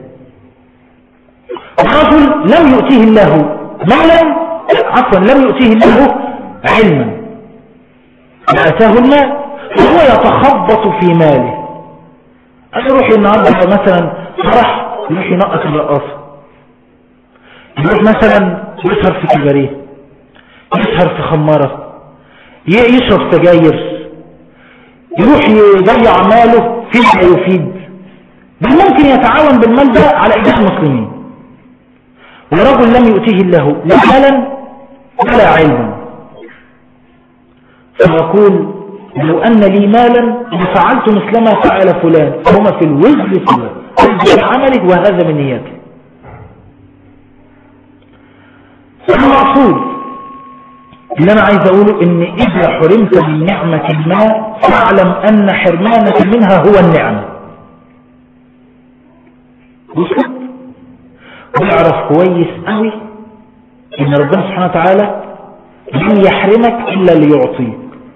[SPEAKER 4] الرجل لم يؤتيه الله مالا عفوا لم يؤتيه الله علما فأتاه المال فهو يتخبط في ماله أنا يروح النهارده مثلا فرح يروح ينقص الرقاصة يروح مثلا يسهر في كباريه يسهر في خمارة يشرب سجاير يروح يضيع ماله فيما يفيد بل ممكن يتعاون بالمال ده على ايدي المسلمين ورجل لم يؤتيه الله لا مالا ولا علما فيقول لو أن لي مالا لفعلت مثل ما فعل فلان فهما في الوزر سواء هذا من عمله وهذا من نيته المقصود اللي أنا عايز أقوله إن إذا حرمت من نعمة ما فاعلم أن حرمانك منها هو النعمة وصلت واعرف كويس قوي إن ربنا سبحانه وتعالى لم يحرمك إلا ليعطيك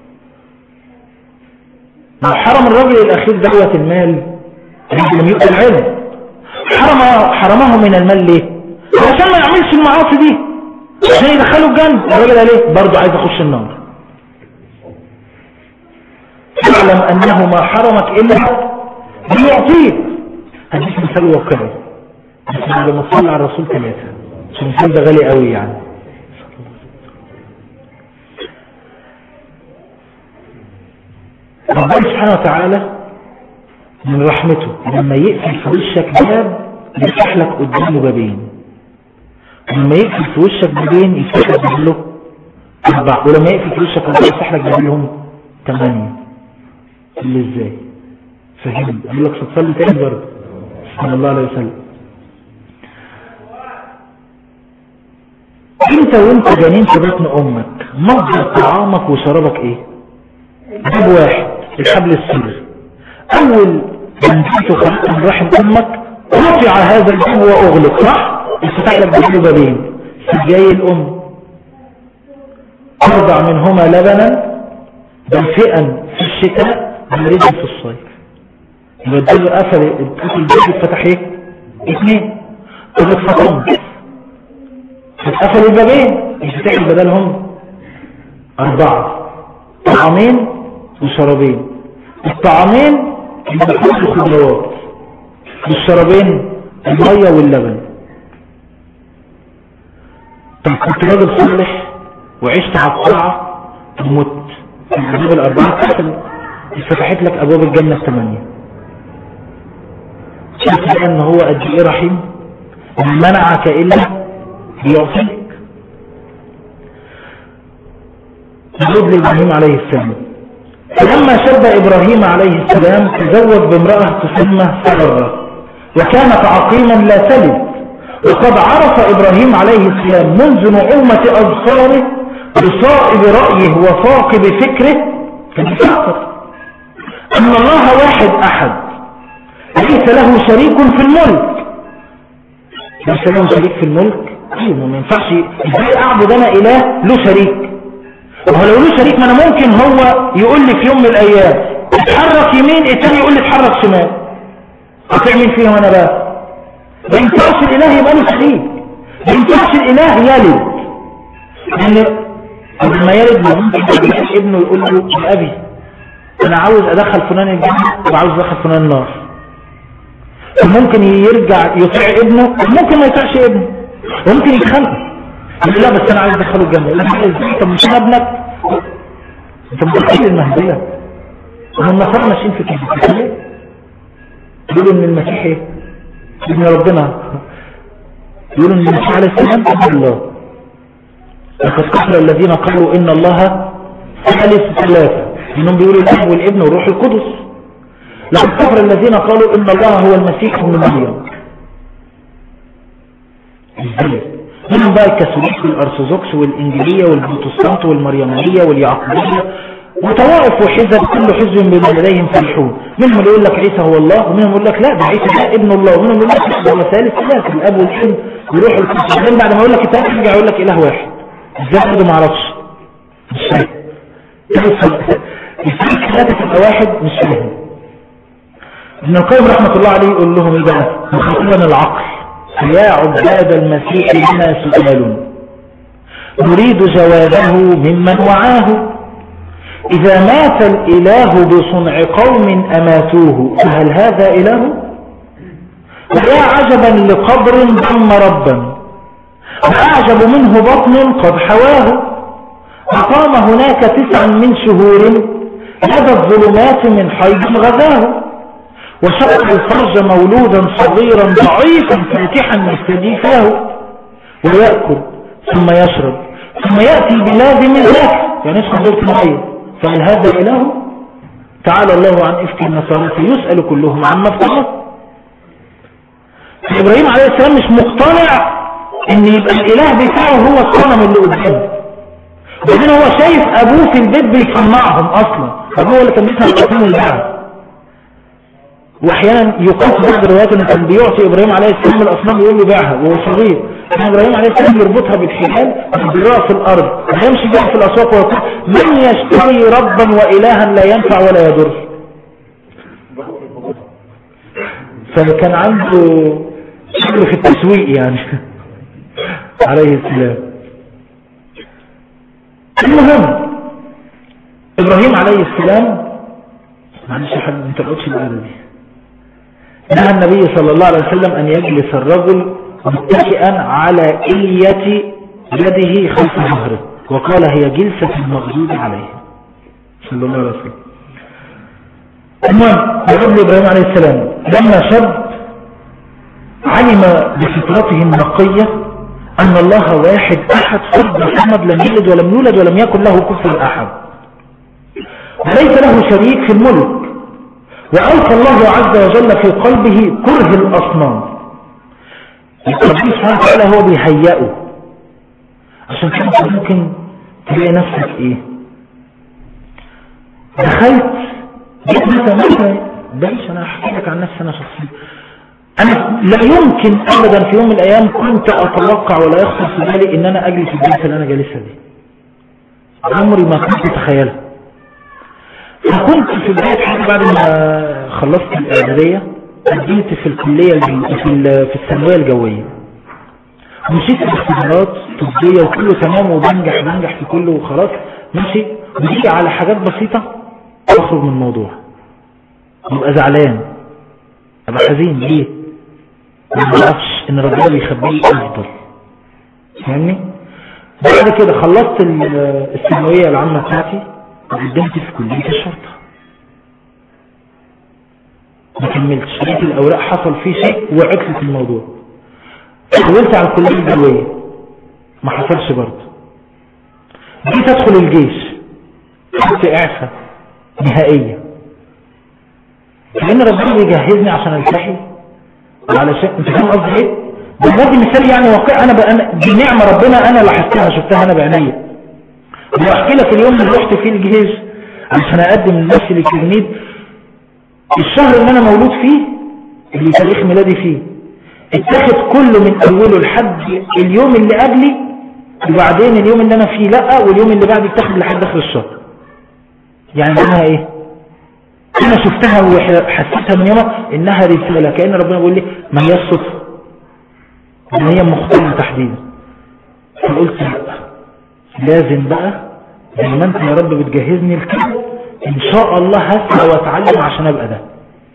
[SPEAKER 4] ما حرم الرجل الأخير دوة المال الذي لم يؤت العلم حرم حرمه من المال ليه عشان ما يعملش المعاصي دي عشان يدخله الجنة الراجل قال ايه برضه عايز اخش النار اعلم انه ما حرمك الا ليعطيك هديك مثال واقعي بس بعد ما تصلي على الرسول ثلاثة عشان المثال ده غالي قوي يعني ربنا سبحانه وتعالى من رحمته لما يقفل في وشك باب يفتح لك قدامه بابين لما يقفل في وشك بابين يفتح لك باب له أربع ولما يقفل في وشك بابين يفتح لك باب لهم ثمانية اللي ازاي فهم أقول لك تصلي تاني برضه صلى الله عليه وسلم انت وانت جنين في بطن امك مصدر طعامك وشرابك ايه باب واحد الحبل السري اول من جئت خلقت من رحم امك رفع هذا الباب واغلق صح استطاع لك باب بابين سجاي الام ارضع منهما لبنا دافئا في الشتاء باردا في الصيف يبقى الدل قفل الباب اتفتح ايه اثنين طب اتفطمت اتقفل البابين مش هتعمل بدلهم اربعة طعامين وشرابين الطعامين اللحوم الخضروات والشرابين المية واللبن طب كنت راجل صالح وعشت على الطاعة ومت الابواب الاربعة اتقفلت اتفتحت لك ابواب الجنة الثمانية شفت بقى ان هو قد ايه رحيم وما منعك الا بيعطيك نعود لإبراهيم عليه السلام فلما شب إبراهيم عليه السلام تزوج بامرأة تسمى سارة وكانت عقيما لا تلد وقد عرف إبراهيم عليه السلام منذ نعومة أبصاره بصائب رأيه وصاقب فكره فبفكر أن الله واحد أحد ليس له شريك في الملك ليس له شريك في الملك ايوه ما ينفعش ازاي اعبد انا اله له شريك وهو لو له شريك ما انا ممكن هو يقول لي في يوم من الايام اتحرك يمين التاني يقول لي اتحرك شمال هتعمل فيها وانا بقى ما ينفعش الاله يبقى له شريك ما ينفعش الاله يلد لان لما يلد ما ممكن ابنه يقول له يا ابي انا عاوز ادخل فلان الجنه وعاوز ادخل فلان النار ممكن يرجع يطيع ابنه ممكن ما يطيعش ابنه وممكن يتخانقوا يقول لا بس انا عايز ادخله الجنه لا ازاي طب مش انا ابنك انت متخيل المهديه هم النصارى ماشيين في كده يقولوا ان المسيح ايه ابن ربنا يقولوا ان المسيح عليه السلام ابن الله لقد كفر الذين قالوا ان الله ثالث ثلاثه انهم بيقولوا الاب والابن والروح القدس لقد كفر الذين قالوا ان الله هو المسيح ابن مريم ازاي منهم بقى الكاثوليك والارثوذكس والانجيليه والبروتستانت والمريمانيه واليعقوبيه وطوائف وحزب كل حزب بما لديهم فرحون منهم اللي يقول لك عيسى هو الله ومنهم يقول لك لا ده عيسى ده ابن الله ومنهم يقول لك ده هو ثالث ثلاث الاب والابن ويروح القدس بعدين بعد ما يقول لك الثالث يرجع يقول لك اله واحد ازاي برضه ما اعرفش مش فاهم الثلاثه تبقى واحد مش فاهم ابن القيم رحمه الله عليه يقول لهم ايه بقى مخاطبا العقل يا عباد المسيح لنا سؤال نريد جوابه ممن وعاه إذا مات الإله بصنع قوم أماتوه فهل هذا إله؟ ويا عجبا لقبر ضم ربا وأعجب منه بطن قد حواه أقام هناك تسعا من شهور هذا الظلمات من حيث غذاه وشق الفرج مولودا صغيرا ضعيفا فاتحا يستجيب له ويأكل ثم يشرب ثم يأتي بلازم ذاك يعني اسمه دورة المية فهل هذا إله تعالى الله عن إفك النصارى يسأل كلهم عما افترض إبراهيم عليه السلام مش مقتنع ان يبقى الاله بتاعه هو الصنم اللي قدامه وبعدين هو شايف ابوه في البيت بيصنعهم اصلا ابوه هو اللي كان بيسمع القسم البعض واحيانا يقال في بعض الروايات انه كان بيعطي ابراهيم عليه السلام الاصنام يقول له باعها وهو صغير كان ابراهيم عليه السلام يربطها بالحجاب بالراس الارض ويمشي بها في الاسواق ويقول من يشتري ربا والها لا ينفع ولا يضر فكان عنده شغل في التسويق يعني عليه السلام المهم ابراهيم عليه السلام معلش يا حبيبي انت قلتش الآية دي نهى النبي صلى الله عليه وسلم ان يجلس الرجل متكئا على إلية يده خلف ظهره وقال هي جلسة المغضوب عليه صلى الله عليه وسلم المهم يقول ابراهيم عليه السلام لما شب علم بفطرته النقية أن الله واحد أحد فرد محمد لم يلد ولم يولد ولم يكن له كفر أحد وليس له شريك في الملك وألقى الله عز وجل في قلبه كره الأصنام ربنا سبحانه وتعالى هو بيهيئه عشان كده ممكن تلاقي نفسك ايه دخلت جيت مثلا مثلا بلاش انا احكي لك عن نفسي انا شخصيا انا لا يمكن ابدا في يوم من الايام كنت اتوقع ولا يخطر في بالي ان انا اجلس في الجلسه اللي انا جالسها دي عمري ما كنت اتخيلها فكنت في بدايه حياتي بعد ما خلصت الاعداديه قدمت في الكليه في في الثانويه الجويه مشيت في اختبارات طبيه وكله تمام وبنجح بنجح في كله وخلاص ماشي بيجي على حاجات بسيطه اخرج من الموضوع ببقى زعلان ابقى حزين ليه ما اعرفش ان ربنا بيخبي لي افضل فاهمني بعد كده خلصت الثانويه العامه بتاعتي وقدمت في كليه الشرطه ما كملتش لقيت الاوراق حصل فيه شيء وعكست الموضوع حولت على الكليه الجويه ما حصلش برضه جيت ادخل الجيش خدت اعفاء نهائيه لان ربنا بيجهزني عشان التحي علشان انت فاهم قصدي ايه ده بدي مثال يعني واقع انا بقى دي نعمه ربنا انا لاحظتها شفتها انا بعينيا واحكي لك اليوم اللي رحت فيه الجيش عشان اقدم لنفسي للتجنيد الشهر اللي انا مولود فيه اللي تاريخ ميلادي فيه اتاخد كله من اوله لحد اليوم اللي قبلي وبعدين اليوم اللي انا فيه لا واليوم اللي بعدي اتاخد لحد اخر الشهر يعني معناها ايه انا شفتها وحسيتها من يومها انها رسالة كأن ربنا بيقول لي ما هي الصدفة ان هي مختلفة تحديدا فقلت لا لازم بقى زي ما انت يا رب بتجهزني لكده ان شاء الله هسعى واتعلم عشان ابقى ده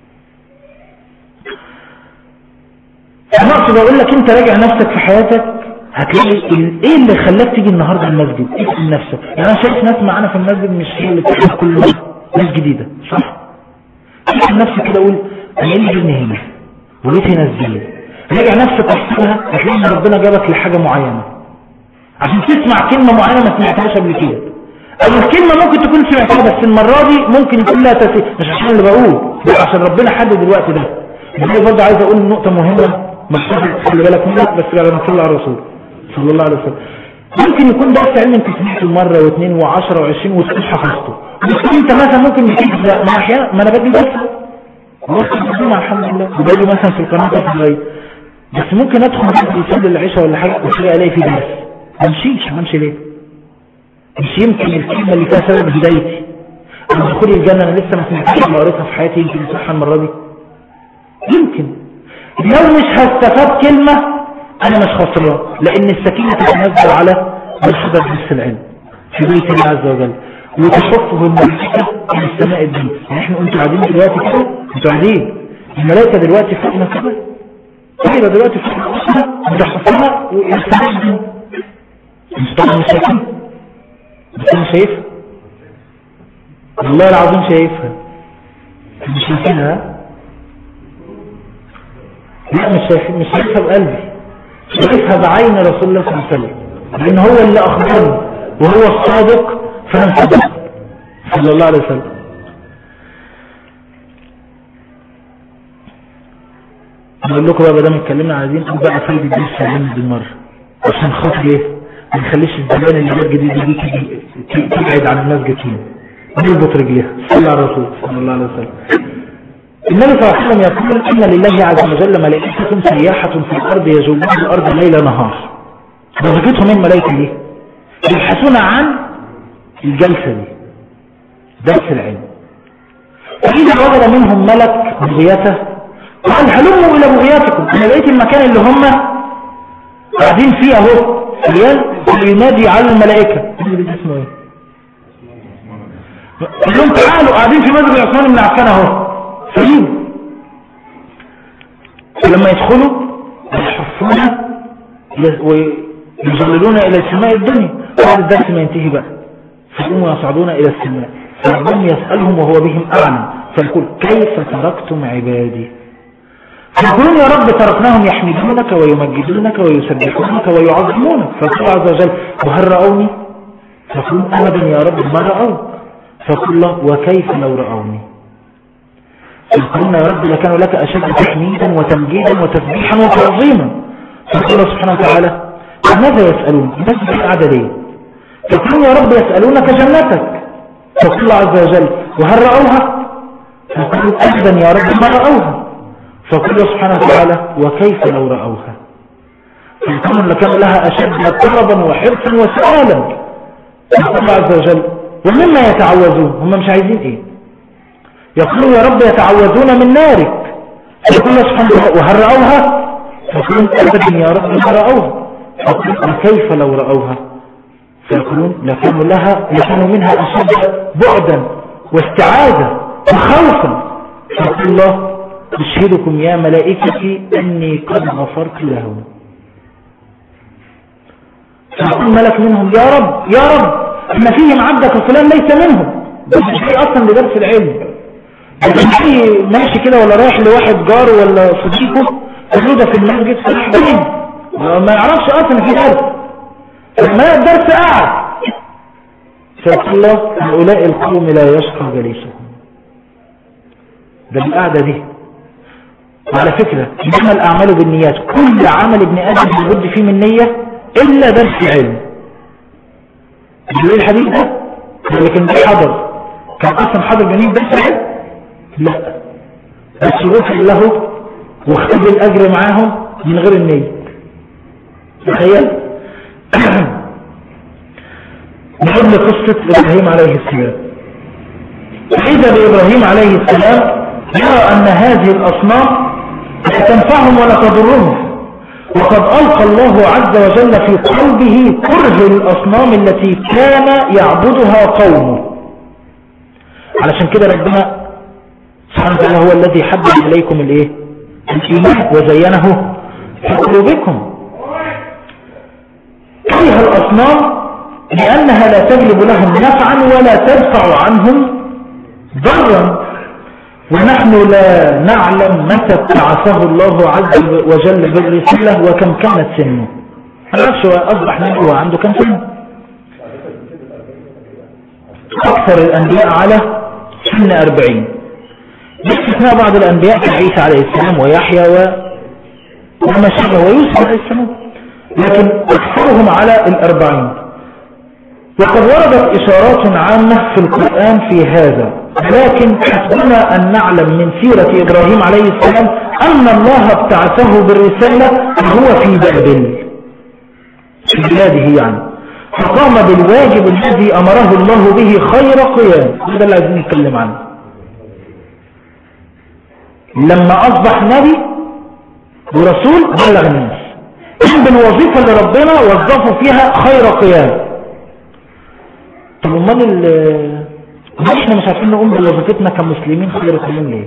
[SPEAKER 4] انا اقصد اقول لك انت راجع نفسك في حياتك هتلاقي ايه اللي خلاك تيجي النهارده المسجد اسال نفسك يعني انا شايف ناس معانا في المسجد مش هي اللي بتحب كل مره ناس جديده صح اسال نفسك كده اقول انا ايه اللي جبني هنا وليه هنا ازاي راجع نفسك واحسبها هتلاقي ان ربنا جابك لحاجه معينه عشان تسمع كلمه معينه ما سمعتهاش قبل كده او الكلمه ممكن تكون سمعتها بس المره دي ممكن يكون لها تاثير مش عشان اللي بقول لا عشان ربنا حدد الوقت ده دي برضه عايز اقول نقطه مهمه مش خلي بالك منها بس على ما صلى على الرسول صلى الله عليه وسلم ممكن يكون درس علم انت سمعته مره واثنين وعشرة وعشرين وتكون حفظته بس انت مثلا ممكن تجزء ما احيانا ما انا بدي درس وقت الجمعه الحمد لله وباجي مثلا في القناه في بس ممكن ادخل مثلا يصلي العشاء ولا حاجه بس الاقي فيه درس ما امشيش ما امشي ليه مش يمكن الكلمه اللي فيها سبب هدايتي انا دخولي الجنه انا لسه ما سمعتهاش ولا قريتها في حياتي يمكن صح المره دي يمكن لو مش هستفاد كلمه انا مش خسران لان السكينه تتنزل على من حضر نفس العلم في بيت الله عز وجل وتحفه الملائكه من السماء الدين يعني احنا انتوا قاعدين دلوقتي كده انتوا قاعدين الملائكه دلوقتي فوقنا كده طيب دلوقتي فوقنا متحفظنا والسماء الدين انتوا طبعا مش شايفين بس انا شايفها والله العظيم شايفها مش شايفينها لا مش شايف مش شايفها بقلبي شايفها بعين رسول الله صلى الله عليه وسلم لان هو اللي اخبرني وهو الصادق فانا مصدق صلى الله عليه وسلم بقول لكم بقى بدل ما اتكلمنا على دين بقى فايد الدين السلام بالمره عشان خاطر ايه ما نخليش الزمان اللي جاي الجديد دي تيجي- تبعد عن المسجد فينا نربط رجليها صلى على الرسول صلى الله عليه وسلم النبي صلى الله عليه وسلم يقول ان لله عز وجل ملائكه سياحه في الارض يجولون الارض ليل نهار وظيفتهم ايه الملائكه دي يبحثون عن الجلسه دي درس العلم فإذا وجد منهم ملك بغيته قال هلموا إلى بغياتكم أنا لقيت المكان اللي هم قاعدين فيه أهو ريال ينادي على الملائكة المسجد ده اسمه ايه قال لهم تعالوا قاعدين في مسجد عثمان بن عفان اهو فجيبوا لما يدخلوا يحفون ويظللون إلى سماء الدنيا بعد الدرس ما ينتهي بقى فيقوموا يصعدون إلى السماء فالرب يسألهم وهو بهم أعلم فيقول كيف تركتم عبادي فيقولون يا رب تركناهم يحمدونك ويمجدونك ويسبحونك ويعظمونك فيقول عز وجل وهل رأوني فيقول أبدا يا رب ما رأوك فيقول الله وكيف لو رأوني فيقولون يا رب لكانوا لك أشد تحميدا وتمجيدا وتسبيحا وتعظيما فيقول الله سبحانه وتعالى ماذا يسألون الناس دي قاعدة ليه فيقولون يا رب يسألونك جنتك فيقول الله عز وجل وهل رأوها فيقولون أبدا يا رب ما رأوها فيقول الله سبحانه وتعالى وكيف لو رأوها فيقولون لكان لها أشد طلبا وحرصا وسؤالا يقول الله عز وجل ومما يتعوذون هم مش عايزين ايه يقولون يا رب يتعوذون من نارك فيقول الله سبحانه وتعالى وهل رأوها فيقولون أبدا يا رب ما رأوها فيقولون وكيف لو رأوها فيقولون لكانوا لها لكانوا منها أشد بعدا واستعاذة وخوفا فيقول الله أشهدكم يا ملائكتي أني قد غفرت لهم فيقول ملك منهم يا رب يا رب إن فيهم عبدك فلان ليس منهم ده مش جاي أصلا لدرس العلم ده جاي ماشي كده ولا رايح لواحد جاره ولا صديقه موجودة في المسجد صلاح بين ما يعرفش أصلا في درس فما الدرس قاعد فيقول الله هؤلاء القوم لا يشقى جليسهم ده القعدة دي وعلى فكرة إنما الأعمال بالنيات كل عمل ابن آدم يبد فيه من نية إلا درس العلم بيقول الحديث ده لكن ده حضر كان أصلا حضر بنين درس العلم لا بس يغفر له واخذ الأجر معاهم من غير النية تخيل نقول قصة إبراهيم عليه السلام فإذا بإبراهيم عليه السلام يرى أن هذه الأصنام لا تنفعهم ولا تضرهم وقد ألقى الله عز وجل في قلبه كره الأصنام التي كان يعبدها قومه علشان كده ربنا سبحانه وتعالى هو الذي حبب إليكم الإيه؟ الإيمان وزينه في قلوبكم كره الأصنام لأنها لا تجلب لهم نفعا ولا تدفع عنهم ضرا ونحن لا نعلم متى ابتعثه الله عز وجل بالرسالة وكم كانت سنه أنا نفسه أصبح نبي وعنده كم سنة أكثر الأنبياء على سن أربعين باستثناء بعض الأنبياء كعيسى عليه السلام ويحيى و... وما شابه ويوسف عليه السلام لكن أكثرهم على الأربعين وقد وردت إشارات عامة في القرآن في هذا لكن حسبنا أن نعلم من سيرة إبراهيم عليه السلام أن الله ابتعثه بالرسالة وهو في بابل في بلاده يعني فقام بالواجب الذي أمره الله به خير قيام هذا اللي عايزين نتكلم عنه لما أصبح نبي ورسول بلغ الناس قام بالوظيفة اللي ربنا وظفه فيها خير قيام طب امال احنا مش عارفين نقوم بوظيفتنا كمسلمين خير قيام ليه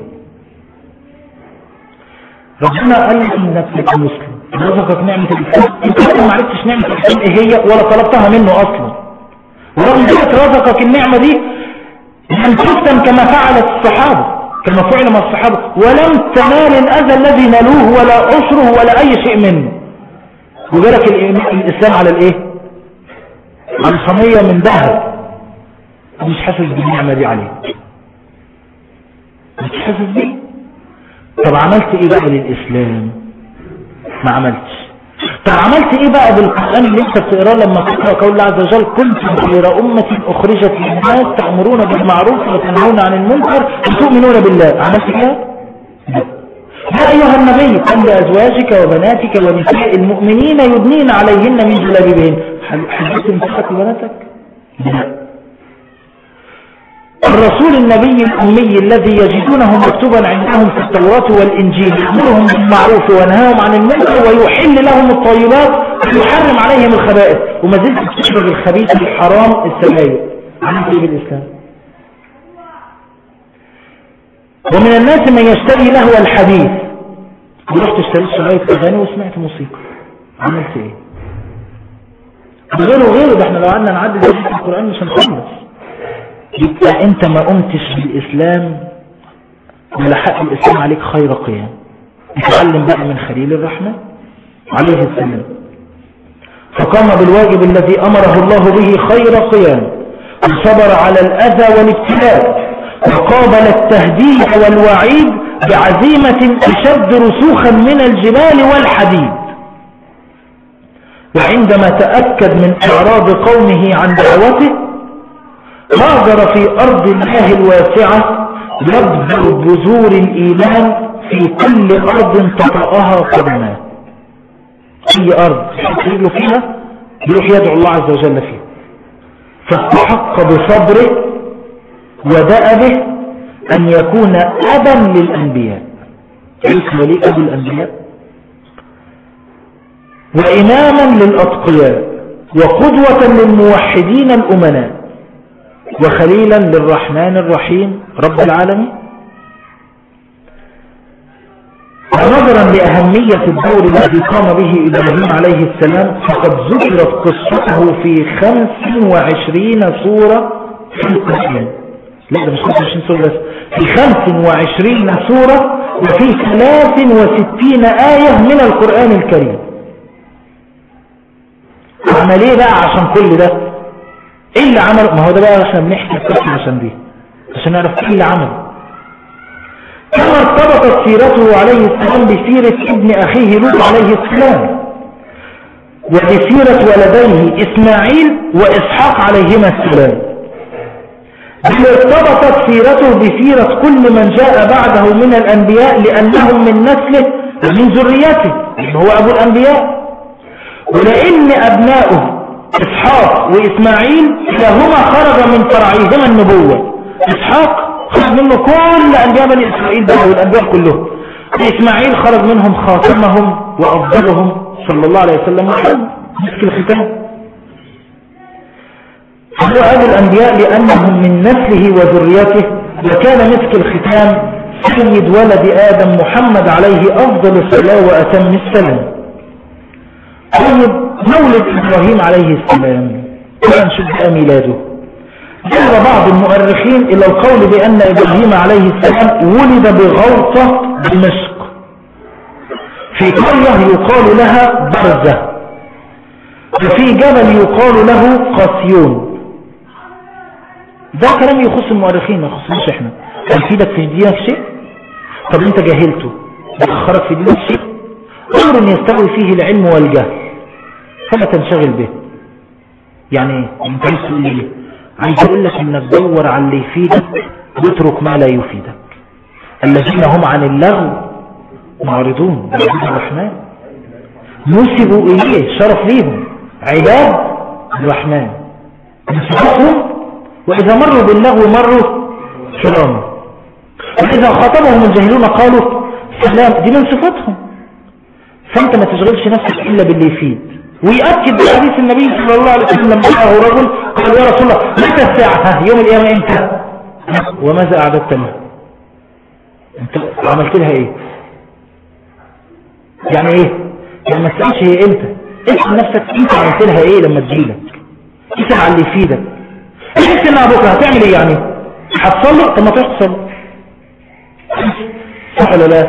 [SPEAKER 4] ربنا قال لك انك تبقى مسلم رزقك نعمة الاسلام انت اصلا ما عرفتش نعمة الاسلام ايه هي ولا طلبتها منه اصلا ورغم ذلك رزقك النعمة دي لم تختم كما فعلت الصحابة كما فعل مع الصحابة ولم تنال الأذى الذي نالوه ولا أسره ولا أي شيء منه وجالك الإسلام على الإيه على صينية من ذهب مش حاسس بالنعمة دي عليك مش حاسس بيه طب عملت ايه بقى للإسلام ما عملتش طب عملت ايه بقى بالقرآن اللي انت بتقراه لما تقرأ قول الله عز وجل كنتم خير أمة أخرجت للناس تأمرون بالمعروف وتنهون عن المنكر وتؤمنون بالله عملت كده؟ يا أيها النبي قل لأزواجك وبناتك ونساء المؤمنين يدنين عليهن من جلابيبهن حدثت انتخت بناتك؟ لا الرسول النبي الأمي الذي يجدونه مكتوبا عندهم في التوراة والإنجيل يأمرهم بالمعروف وينهاهم عن المنكر ويحل لهم الطيبات ويحرم عليهم الخبائث وما زلت تشرب الخبيث الحرام السجاير عملت ايه بالإسلام ومن الناس من يشتري لهو الحديث ورحت اشتريت شرايط اغاني وسمعت موسيقى عملت ايه غيره غيره ده احنا لو قعدنا نعدي في القرآن مش هنخلص يبقى انت ما قمتش بالاسلام ولا حق الاسلام عليك خير قيام اتعلم بقى من خليل الرحمن عليه السلام فقام بالواجب الذي امره الله به خير قيام وصبر على الاذى والابتلاء وقابل التهديد والوعيد بعزيمة اشد رسوخا من الجبال والحديد وعندما تأكد من اعراض قومه عن دعوته هاجر في أرض الله الواسعة يبذر بذور الإيمان في كل أرض تطأها قدماه أي أرض يحط فيها يروح يدعو الله عز وجل فيها فاستحق بصبره ودأبه أن يكون أبا للأنبياء عيسى ولي أبو الأنبياء وإماما للأتقياء وقدوة للموحدين الأمناء وخليلا للرحمن الرحيم رب العالمين ونظرا لأهمية الدور الذي قام به إبراهيم عليه السلام فقد ذكرت قصته في 25 سورة في القرآن لا ده مش 25 سورة بس في 25 سورة وفي 63 آية من القرآن الكريم عمل ايه بقى عشان كل ده ايه اللي عمله ما هو ده بقى احنا بنحكي القصه عشان دي عشان نعرف ايه اللي عمله كما ارتبطت سيرته عليه السلام بسيرة ابن اخيه لوط عليه السلام وبسيرة ولديه اسماعيل واسحاق عليهما السلام بل ارتبطت سيرته بسيرة كل من جاء بعده من الانبياء لانهم من نسله ومن ذريته هو ابو الانبياء ولان ابناؤه إسحاق وإسماعيل كلاهما خرج من فرعيهما النبوة إسحاق خرج منه كل أنبياء بني إسرائيل بقى والأنبياء كلهم إسماعيل خرج منهم خاتمهم وأفضلهم صلى الله عليه وسلم مسك الختام هو أبو الأنبياء لأنهم من نسله وذريته وكان مسك الختام سيد ولد آدم محمد عليه أفضل الصلاة وأتم السلام طيب مولد إبراهيم عليه السلام كان شبه ميلاده ذهب بعض المؤرخين إلى القول بأن إبراهيم عليه السلام ولد بغوطة دمشق في قرية يقال لها برزة وفي جبل يقال له قاسيون ده كلام يخص المؤرخين ما يخصناش احنا هيفيدك في دينك شيء طب انت جاهلته يأخرك في دينك شيء امر يستوي فيه العلم والجهل فلا تنشغل به يعني انت عايز تقول ايه عايز اقول لك انك تدور على اللي يفيدك واترك ما لا يفيدك الذين هم عن اللغو معرضون عباد الرحمن نسبوا اليه شرف ليهم عباد الرحمن نسبتهم واذا مروا باللغو مروا كراما واذا خاطبهم الجاهلون قالوا سلام دي من صفاتهم فانت ما تشغلش نفسك الا باللي يفيد ويأكد بحديث النبي صلى الله عليه وسلم لما جاءه رجل قال يا رسول الله متى الساعة يوم القيامة امتى وماذا أعددت له انت عملت لها ايه يعني ايه يعني ما تسألش هي امتى اسأل نفسك انت عملت لها ايه لما تجيلك اسأل على اللي يفيدك تحس انها بكرة هتعمل ايه يعني هتصلي طب ما تروح تصلي صح ولا لا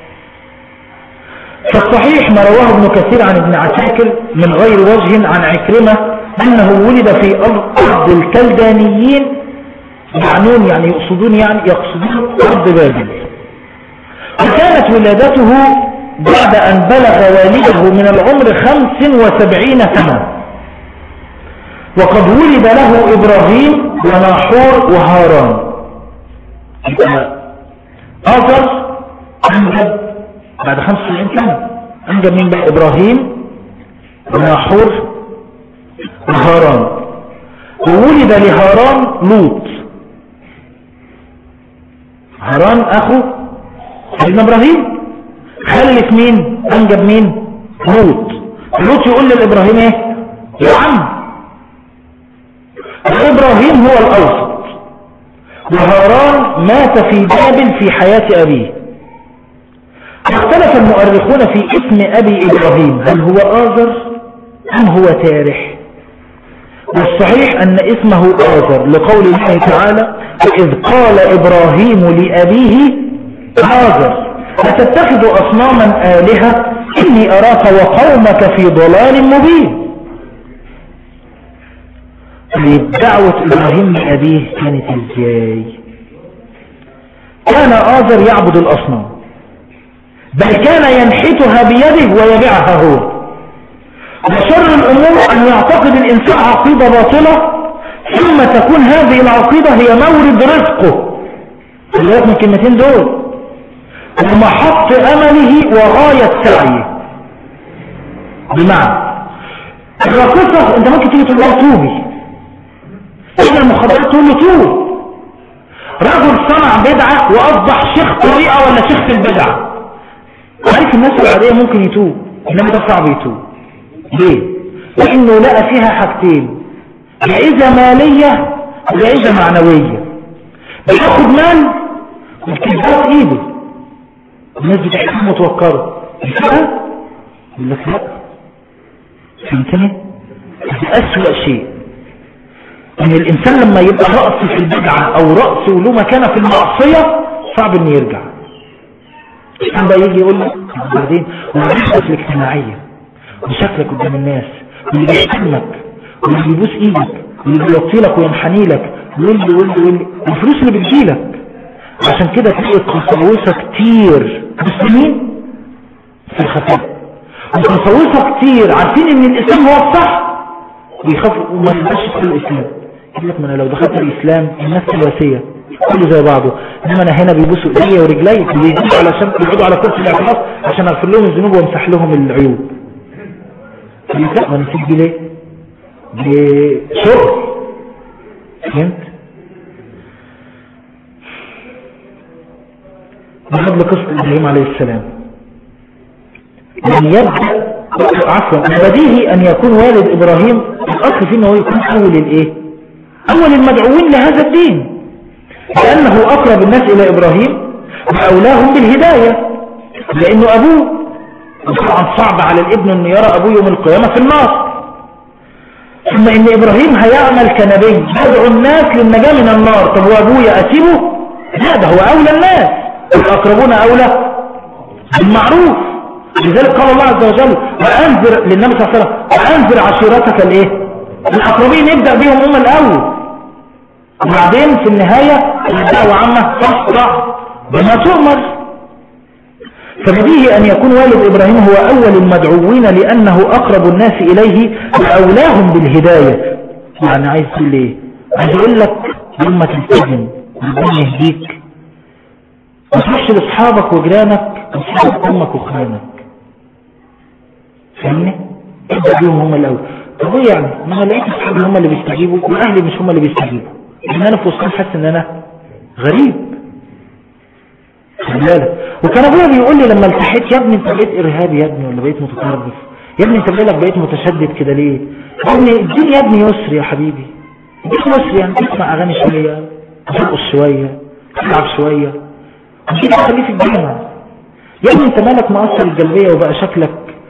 [SPEAKER 4] فالصحيح ما رواه ابن كثير عن ابن عساكر من غير وجه عن عكرمة أنه ولد في أرض الكلدانيين يعنون يعني يقصدون يعني يقصدون أرض بابل وكانت ولادته بعد أن بلغ والده من العمر خمس وسبعين سنة وقد ولد له إبراهيم وناحور وهاران آزر أنجب بعد 75 سنة أنجب من بقى إبراهيم وناحور وهاران وولد لهاران لوط هاران أخو سيدنا إبراهيم خلف مين أنجب مين لوط لوط يقول للإبراهيم إيه يا عم وإبراهيم هو الأوسط وهاران مات في بابل في حياة أبيه اختلف المؤرخون في اسم أبي إبراهيم هل هو آذر أم هو تارح والصحيح أن اسمه آذر لقول الله تعالى إذ قال إبراهيم لأبيه آذر أتتخذ أصناما آلهة إني أراك وقومك في ضلال مبين دعوة إبراهيم لأبيه كانت إزاي كان آذر يعبد الأصنام بل كان ينحتها بيده ويبيعها هو وشر الأمور أن يعتقد الإنسان عقيدة باطلة ثم تكون هذه العقيدة هي مورد رزقه خليك من الكلمتين دول ومحط أمله وغاية سعيه بمعنى الراقصة انت ممكن تيجي تقول له توبي احنا المخدرات تقول له توب رجل صنع بدعة واصبح شيخ طريقة ولا شيخ في البدعة عارف الناس العادية ممكن يتوب انما ده صعب يتوب ليه لانه لقى فيها حاجتين جائزة مالية وجائزة معنوية بياخد مال والكذاب ايده الناس بتحكم متوكرة الفئة يقول لك لا فهمتني دي اسوأ شيء ان الانسان لما يبقى رأس في البدعة او رأس وله مكانة في المعصية صعب انه يرجع الانسان بقى يجي يقول لك بعدين وعيشتك الاجتماعية بشكلك قدام الناس واللي بيحترمك واللي بيبوس ايدك واللي بيوطي لك وينحني لك واللي واللي واللي والفلوس اللي بتجيلك عشان كده تلاقي قساوسة كتير مسلمين في الخفاء وقساوسة كتير عارفين ان الاسلام هو الصح ويخافوا وما يبقاش في الاسلام يقول لك ما انا لو دخلت الاسلام الناس سواسيه كله زي بعضه انما انا هنا بيبوسوا ايديا ورجلي بيجوا علشان يقعدوا على كرسي الاعتراف عشان اغفر لهم الذنوب وامسح لهم العيوب لا ما نسيب دي ليه دي شغل فهمت نحب قصة إبراهيم عليه السلام من يبدأ عفوا بديهي أن يكون والد إبراهيم الأصل فيه أنه يكون أول الإيه أول المدعوين لهذا الدين لأنه أقرب الناس إلى إبراهيم وأولاهم بالهداية لأنه أبوه طبعا صعب على الابن أن يرى أبوه يوم القيامة في النار ثم إن إبراهيم هيعمل كنبي يدعو الناس للنجاة من النار طب هو أبوه يأتيه لا ده هو أولى الناس الأقربون أولى بالمعروف لذلك قال الله عز وجل وأنذر للنبي صلى الله عليه وسلم وأنذر عشيرتك الإيه الأقربين يبدأ بهم هم الأول وبعدين في النهاية الدعوة عامة تصدع بما تؤمر فبديه أن يكون والد إبراهيم هو أول المدعوين لأنه أقرب الناس إليه وأولاهم بالهداية يعني عايز تقول إيه عايز أقول لك يوم ما تلتزم ربنا يهديك ما تروحش لاصحابك وجيرانك واصحابك امك واخوانك فاهمني ابدا بيهم هم الاول طب ايه يعني ما انا لقيت اصحابي هم اللي بيستجيبوا واهلي مش هم اللي بيستجيبوا ان انا في وسطهم حاسس ان انا غريب خلي بالك وكان ابويا بيقول لي لما التحيت يا ابني انت بقيت ارهابي يا ابني ولا بقيت متطرف يا ابني انت مالك بقيت متشدد كده ليه يا ابني الدين يا ابني يسر يا حبيبي الدين يسر يعني تسمع اغاني شويه ترقص شويه تلعب شويه مش خليه في الجامعة يا ابني انت مالك مقصر الجلبية وبقى شكلك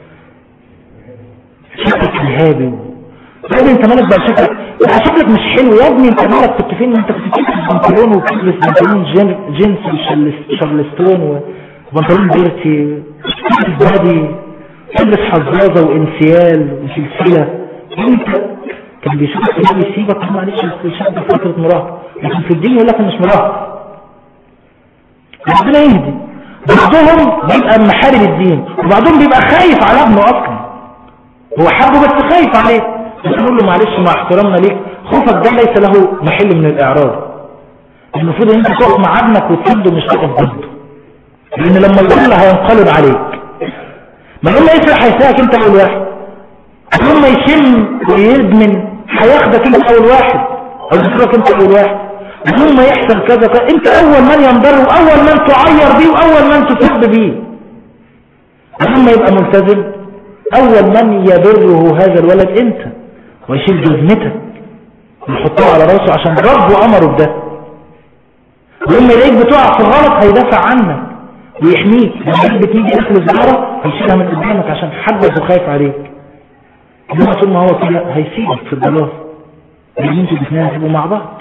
[SPEAKER 4] شكلك ارهابي يا ابني انت مالك بقى شكلك بقى شكلك مش حلو يا ابني انت مالك كنت فين انت كنت بتلبس بنطلون وبتلبس بنطلون جين- جينز وشارلستون و... وبنطلون بيرتي بادي تلبس حظاظة وانسيال وسلسلة انت كان بيشوفك كده يسيبك معلش الشاب في فترة مراهقة لكن في الدين يقول لك أنا مش مراهق ربنا يهدي بعضهم بيبقى محارب الدين وبعضهم بيبقى خايف على ابنه اصلا هو حبه بس خايف عليه بنقول له معلش مع احترامنا ليك خوفك ده ليس له محل من الاعراض المفروض ان انت تقف مع ابنك وتسده مش تقف ضده لان لما يقول هينقلب عليك ما لما يسرح هيساك انت اول واحد لما يشم ويدمن هياخدك انت اول واحد او يسرك انت اول واحد ثم يحصل كذا كذا انت اول من ينضر واول من تعير بيه واول من تسب بيه ثم يبقى ملتزم اول من يبره هذا الولد انت ويشيل جزمتك ويحطها على راسه عشان ربه امره بده ولما يلاقيك بتقع في الغلط هيدافع عنك ويحميك لما يلاقيك بتيجي داخل الزهرة هيشيلها من قدامك عشان حبك وخايف عليك انما طول ما هو كده هيسيبك في الضلال لان انتوا الاثنين هتبقوا مع بعض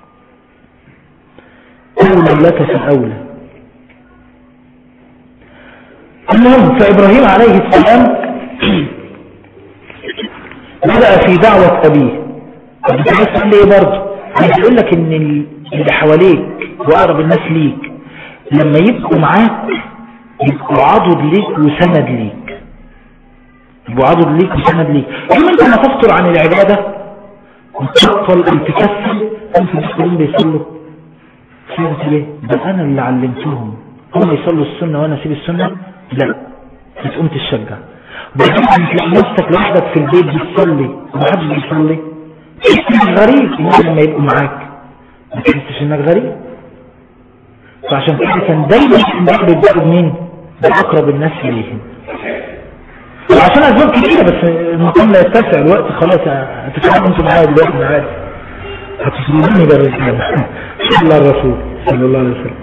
[SPEAKER 4] أولى لك في الأولى المهم فإبراهيم عليه السلام بدأ في دعوة أبيه انت عايز تقول لي ايه برضه عايز اقول لك ان اللي حواليك واقرب الناس ليك لما يبقوا معاك يبقوا عضد ليك وسند ليك يبقوا عضد ليك وسند ليك يوم انت ما تفطر عن العبادة وتبطل ان تكسل انت المسلمين بيصلوا سيبت ليه ده انا اللي علمتهم هم يصلوا السنة وانا اسيب السنة لا بتقوم تشجع بعدين تلاقي نفسك لوحدك في البيت بتصلي ومحدش بيصلي غريب الناس لما يبقوا معاك ما تحسش انك غريب فعشان كده كان دايما الناس بيبدأوا بمين بأقرب الناس إليهم وعشان أسباب كتيرة بس المقام لا يتسع الوقت خلاص هتفهموا انتوا معايا دلوقتي انا عارف هتفهموني بالرسالة صلى الله الرسول صلى الله عليه وسلم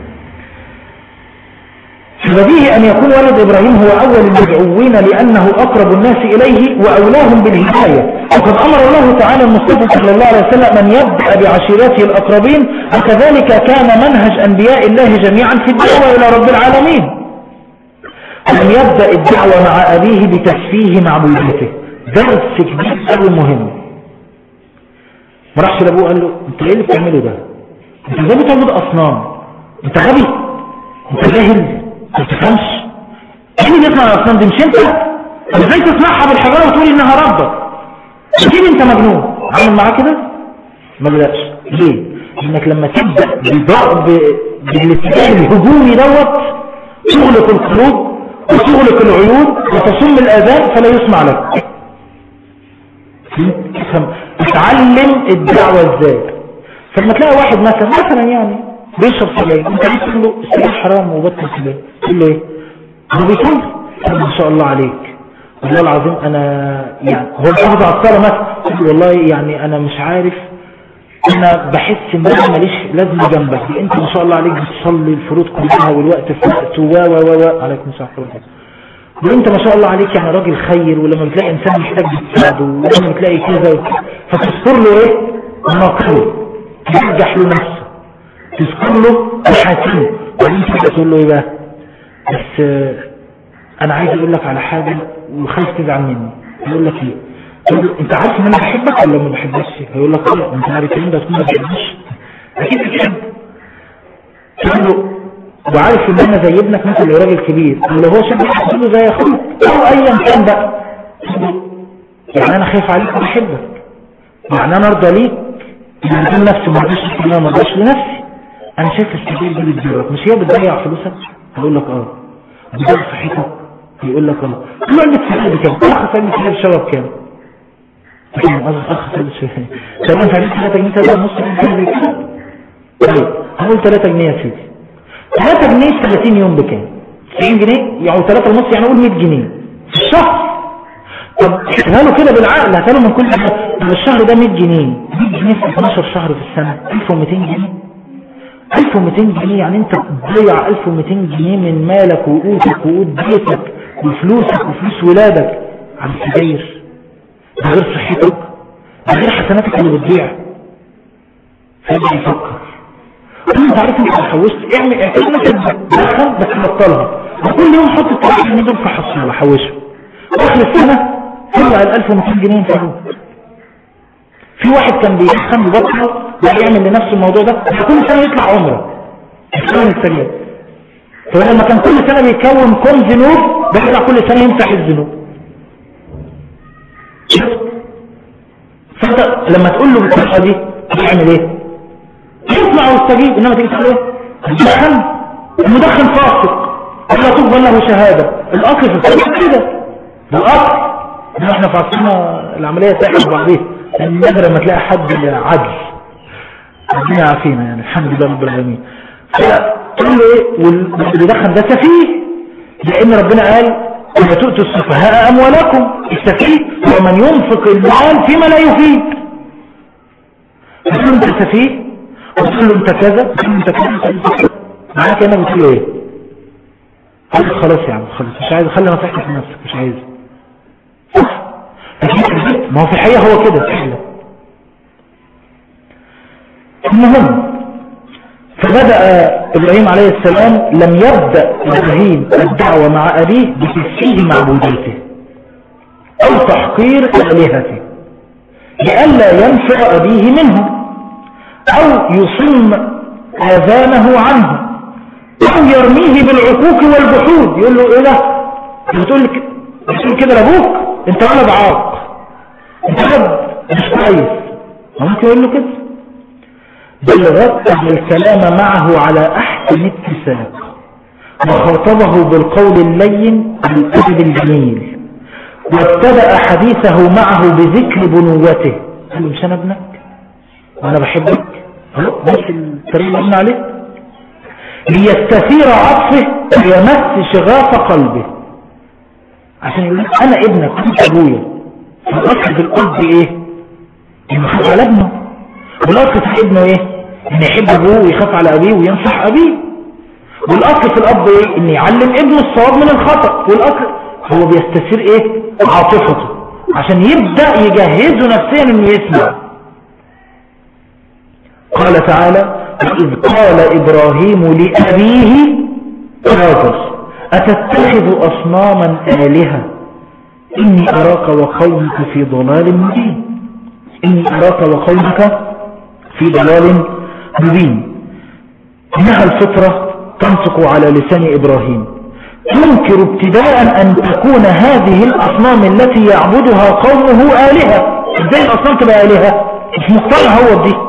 [SPEAKER 4] بديه أن يكون ولد إبراهيم هو أول المدعوين لأنه أقرب الناس إليه وأولاهم بالهداية وقد أمر الله تعالى المصطفى صلى الله عليه وسلم أن يبدأ بعشيرته الأقربين وكذلك كان منهج أنبياء الله جميعا في الدعوة إلى رب العالمين أن يبدأ الدعوة مع أبيه بتسفيه معبوديته درس كبير قوي مهم ما راحش لأبوه قال له أنت إيه اللي بتعمله ده أنت ازاي بتعبد أصنام أنت غبي أنت جاهل ما تفهمش مين اللي يسمع الاصنام دي مش انت ازاي تسمعها بالحجاره وتقول انها ربك اكيد انت مجنون عامل معاه كده ما بدأش ليه انك لما تبدأ بضرب بالاتجاه الهجومي دوت تغلق القلوب وتغلق العيون وتصم الاذان فلا يسمع لك تفهم اتعلم الدعوة ازاي فلما تلاقي واحد مثلا مثلا يعني بيشرب سجاير انت ليه تقول له السجاير حرام وبطل سجاير تقول له ايه هو بيصلي ما شاء الله عليك والله العظيم انا يعني هو محافظ على الصلاه مثلا تقول والله يعني انا مش عارف انا بحس ان انا ماليش لازمه جنبك انت ما شاء الله عليك بتصلي الفروض كلها والوقت في وقته و و و عليكم السلام ورحمه الله انت ما شاء الله عليك يعني راجل خير ولما بتلاقي انسان محتاج تساعده ولما بتلاقي كذا فتذكر له ايه ناقله ترجح له نفسه تذكر له محاسنه وبعدين تبدا تقول له ايه بقى بس انا عايز اقول لك على حاجه وخايف تزعل مني يقول لك ايه تقول له انت عارف ان انا بحبك ولا ما بحبكش هيقول لك اه انت عارف الكلام ده تكون ما بتحبش اكيد بتحب تقول له وعارف ان انا زي ابنك مثل راجل كبير اللي هو شاب تقول له زي اخوك او ايا كان بقى يعني انا خايف عليك وبحبك يعني انا ارضى ليك يعني دول نفسي ما رضيش انا ما رضيش لنفسي انا شايف السبيل دي بتضرك مش هي بتضيع فلوسك هقول لك اه بتضيع صحتك يقول لك اه كل علبة سجاير بكام اخ سجاير سجاير شرب كام اخ سجاير سجاير تمام فعليك 3 جنيه 3 ونص طيب هقول 3 جنيه يا سيدي 3 جنيه 30 يوم بكام 90 جنيه يعني 3 ونص يعني اقول 100 جنيه في الشهر طب احسبها له كده بالعقل هتقول من كل طب الشهر ده 100 جنيه 100 جنيه في 12 شهر في السنة 1200 جنيه 1200 جنيه يعني انت بتضيع 1200 جنيه من مالك وقوتك وقوت بيتك وفلوسك وفلوس ولادك على السجاير ده غير صحتك ده غير حسناتك اللي بتضيع فيبقى يفكر انت عارف انت لو حوشت اعمل اعتبر نفسك دخل بس بطلها وكل يوم حط ال 3 جنيه دول في حصيله حوشه واخر السنه طلع ال 1200 جنيه فلوس في واحد كان بيدخن ببطنه ويعمل لنفسه الموضوع ده كل سنه يطلع عمره الكون السريع فلما كان كل سنه بيكون كم ذنوب بيطلع كل سنه يمسح الذنوب فانت لما تقول له بالطريقه دي يعمل ايه يطلع ويستجيب انما تيجي تقول ايه المدخن المدخن فاسق ولا تقبل له شهاده الاصل في الصلاه كده ده الاصل إن احنا في عصرنا العمليه ساحه بعضيها لان نادر لما تلاقي حد عدل ربنا يعافينا يعني الحمد لله رب العالمين فتقول له ايه واللي بيدخن ده سفيه لان ربنا قال ولا تؤتوا السفهاء اموالكم السفيه هو من ينفق المال فيما لا يفيد فتقول له انت سفيه وتقول له انت كذا وتقول له انت كذا وتقول له انت كذا معاك انا بتقول له ايه قال له خلاص يا عم خلاص مش عايز خلي نصيحتك في نفسك مش عايز صح لكن ما هو في الحقيقه هو كده فعلا المهم فبدأ إبراهيم عليه السلام لم يبدأ إبراهيم الدعوة مع أبيه بتسفيه معبوديته أو تحقير آلهته لئلا ينفع أبيه منه أو يصم آذانه عنه أو يرميه بالعقوق والبحود يقول له إيه ده بتقول لك بتقول كده لأبوك أنت ولد عاق أنت ولد مش كويس ممكن يقول له كده بل رتب الكلام معه على أحسن اتساق وخاطبه بالقول اللين بالأدب الجميل وابتدأ حديثه معه بذكر بنوته قال له مش أنا ابنك وأنا بحبك نفس الطريق اللي قلنا عليه ليستثير عطفه ويمس شغاف قلبه عشان يقول لك أنا ابنك وأنت أبويا فالأصل في الأب إيه؟ إنه يخاف على ابنه والأصل في ابنه إيه؟ إن يحب أبوه ويخاف على أبيه وينصح أبيه والأصل في الأب إيه؟ إن يعلم ابنه الصواب من الخطأ والأصل هو بيستثير إيه؟ عاطفته عشان يبدأ يجهزه نفسيا إنه يسمع قال تعالى وإذ قال إبراهيم لأبيه آذر أتتخذ أصناما آلهة إني أراك وقومك في ضلال مبين إني أراك وقومك في ضلال مبين إنها الفطرة تنطق على لسان إبراهيم تنكر ابتداء أن تكون هذه الأصنام التي يعبدها قومه آلهة إزاي الأصنام تبقى آلهة مش مقتنع هو دي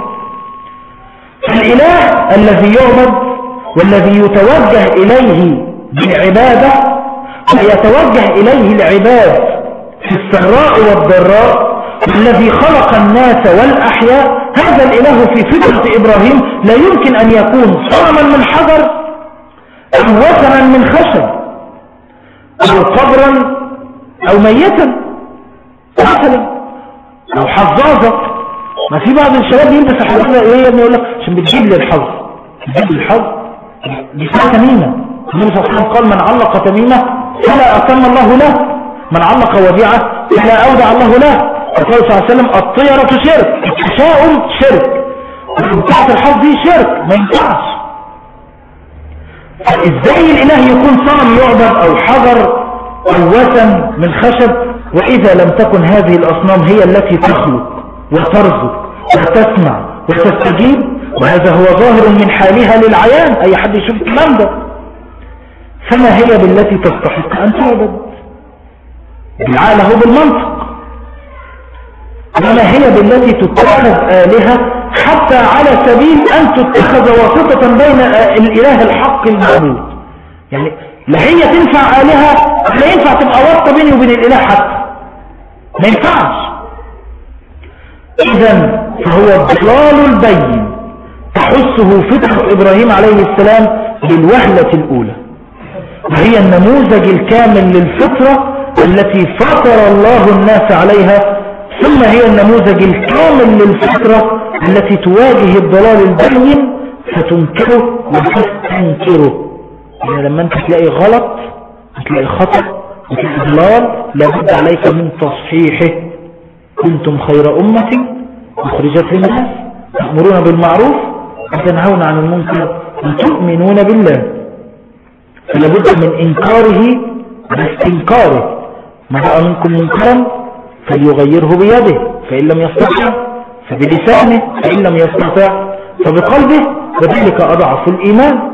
[SPEAKER 4] الإله الذي يعبد والذي يتوجه إليه بالعبادة ويتوجه إليه العباد في السراء والضراء والذي خلق الناس والأحياء هذا الإله في فطرة إبراهيم لا يمكن أن يكون صنما من حجر أو وثنا من خشب أو قبرا أو ميتا مثلا أو حظاظة ما في بعض الشباب يلبس حظاظة إيه يا ابني يقول لك عشان بتجيب لي الحظ بتجيب لي الحظ دي اسمها تميمة النبي صلى الله عليه وسلم قال من علق تميمة فلا أتم الله له من علق وديعة فلا أودع الله له وقال صلى الله عليه وسلم الطيرة شرك التشاؤم شرك بتاعت الحظ دي شرك ما ينفعش ازاي الاله يكون صنم يعبد او حجر او وثن من خشب واذا لم تكن هذه الاصنام هي التي تخلق وترزق وتسمع وتستجيب وهذا هو ظاهر من حالها للعيان اي حد يشوف الكلام ده فما هي بالتي تستحق ان تعبد بالعقل هو بالمنطق وما هي بالتي تتخذ آلهة حتى على سبيل أن تتخذ واسطة بين الإله الحق المعبود يعني لا هي تنفع آلهة لا ينفع تبقى واسطة بيني وبين الإله حتى ما ينفعش إذا فهو الضلال البين تحسه فطرة إبراهيم عليه السلام بالوهلة الأولى وهي النموذج الكامل للفطرة التي فطر الله الناس عليها ثم هي النموذج الكامل للفطرة التي تواجه الضلال البين فتنكره وتستنكره يعني لما انت تلاقي غلط تلاقي خطأ وتلاقي ضلال لابد عليك من تصحيحه كنتم خير أمة أخرجت للناس تأمرون بالمعروف وتنهون عن المنكر وتؤمنون بالله فلابد من إنكاره باستنكاره ما رأى منكم منكرا فليغيره بيده فإن لم يستطع فبلسانه فإن لم يستطع فبقلبه وذلك أضعف الإيمان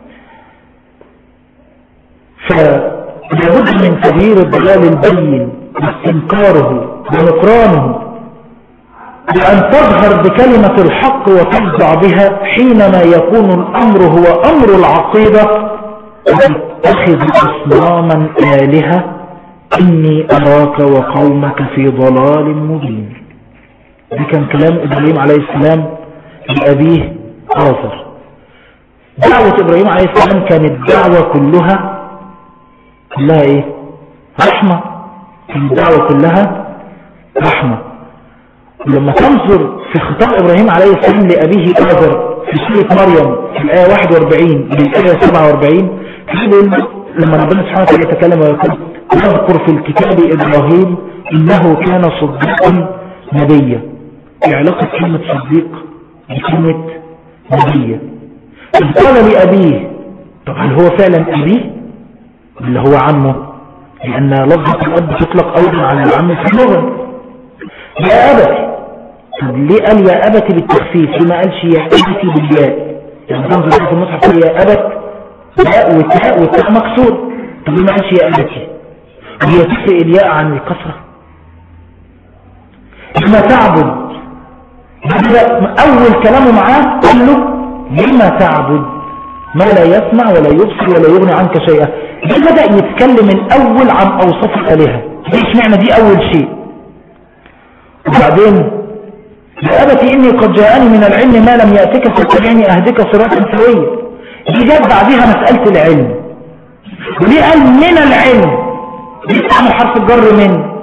[SPEAKER 4] فلابد من تغيير الضلال البين واستنكاره ونكرانه بأن تظهر بكلمة الحق وتخضع بها حينما يكون الأمر هو أمر العقيدة وتتخذ أصناما آلهة إني أراك وقومك في ضلال مبين ده كان كلام إبراهيم عليه السلام لأبيه آذر دعوة إبراهيم عليه السلام كانت دعوة كلها كلها إيه رحمة كانت دعوة كلها رحمة لما تنظر في خطاب إبراهيم عليه السلام لأبيه آذر في سورة مريم في الآية 41 للآية 47 تقول لما ربنا سبحانه وتعالى يتكلم ويقول اذكر في الكتاب إبراهيم إنه كان صديقا نبيا في علاقة كلمة صديق بكلمة نبيا إذ قال لأبيه طب هل هو فعلا أبيه اللي هو عمه لأن لفظة الأب تطلق أيضا على العم في اللغة يا أبتي طب ليه قال يا أبتي بالتخفيف لما قالش يا أبتي بالياء يعني تنظر في المصحف يا أبت ياء وتاء وتاء مكسور طب ليه ما قالش يا أبتي هي تفرق الياء عن الكسرة لما تعبد أول كلامه معاه قال له لما تعبد ما لا يسمع ولا يبصر ولا يغني عنك شيئا ده بدأ يتكلم الأول عن أوصاف الآلهة ليش معنى دي أول شيء وبعدين يا أبتي إني قد جاءني من العلم ما لم يأتك فاتبعني أهدك صراطا سويا دي جت بعدها مسألة العلم وليه قال من العلم ليه تعمل حرف الجر من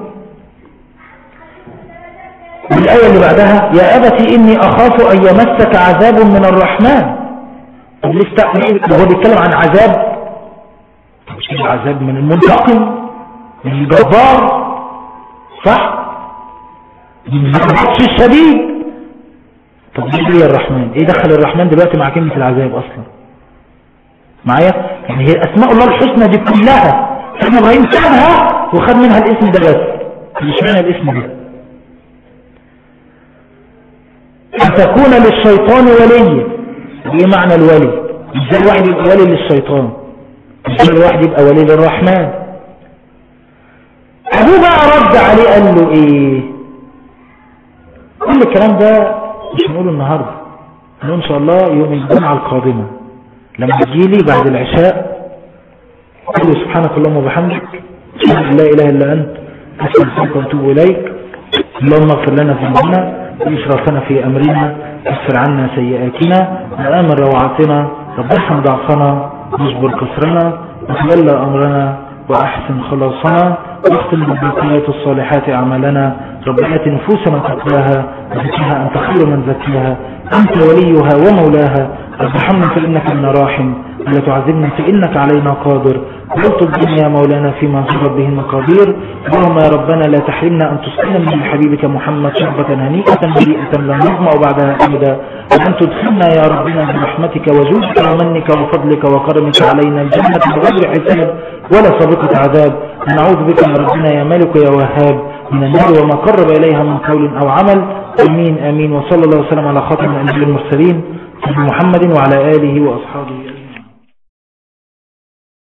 [SPEAKER 4] والآية اللي بعدها يا أبتي إني أخاف أن يمسك عذاب من الرحمن طب ليه استقبل هو بيتكلم عن عذاب طب مش كده عذاب من المنتقم من الجبار صح من العطش الشديد طب ليه ليه الرحمن ايه دخل الرحمن دلوقتي مع كلمة العذاب اصلا معايا يعني هي اسماء الله الحسنى دي كلها سيدنا ابراهيم سابها وخد منها الاسم ده بس مش معنى الاسم ده أن تكون للشيطان ولي ايه معنى الولي ازاي الواحد يبقى ولي للشيطان ازاي الواحد يبقى ولي للرحمن ابوه بقى رد عليه قال له ايه كل الكلام ده مش هنقوله النهاردة هنقول ان شاء الله يوم الجمعة القادمة لما تجيلي بعد العشاء قل سبحانك اللهم وبحمدك اشهد ان لا اله الا انت استغفرك واتوب اليك اللهم اغفر لنا ذنوبنا وإسرافنا في أمرنا اغفر عنا سيئاتنا وآمن روعاتنا رب ارحم ضعفنا واجبر كسرنا وتولى أمرنا وأحسن خلاصنا واختم بالبقيات الصالحات أعمالنا رب آت نفوسنا تقواها وزكها أنت خير من زكيها أنت وليها ومولاها رب ارحمنا فإنك من راحم ولا تعذبنا فإنك علينا قادر قلت الدنيا مولانا فيما صرت به المقادير اللهم يا ربنا لا تحرمنا أن تسقنا من حبيبك محمد شربة هنيئة مليئة لا نظمأ بعدها أبدا وأن تدخلنا يا ربنا برحمتك وجودك ومنك وفضلك وكرمك علينا الجنة بغير حساب ولا سابقة عذاب ونعوذ بك يا ربنا يا ملك يا وهاب من النار وما قرب إليها من قول أو عمل آمين آمين وصلى الله وسلم على خاتم الأنبياء المرسلين محمد وعلى آله وأصحابه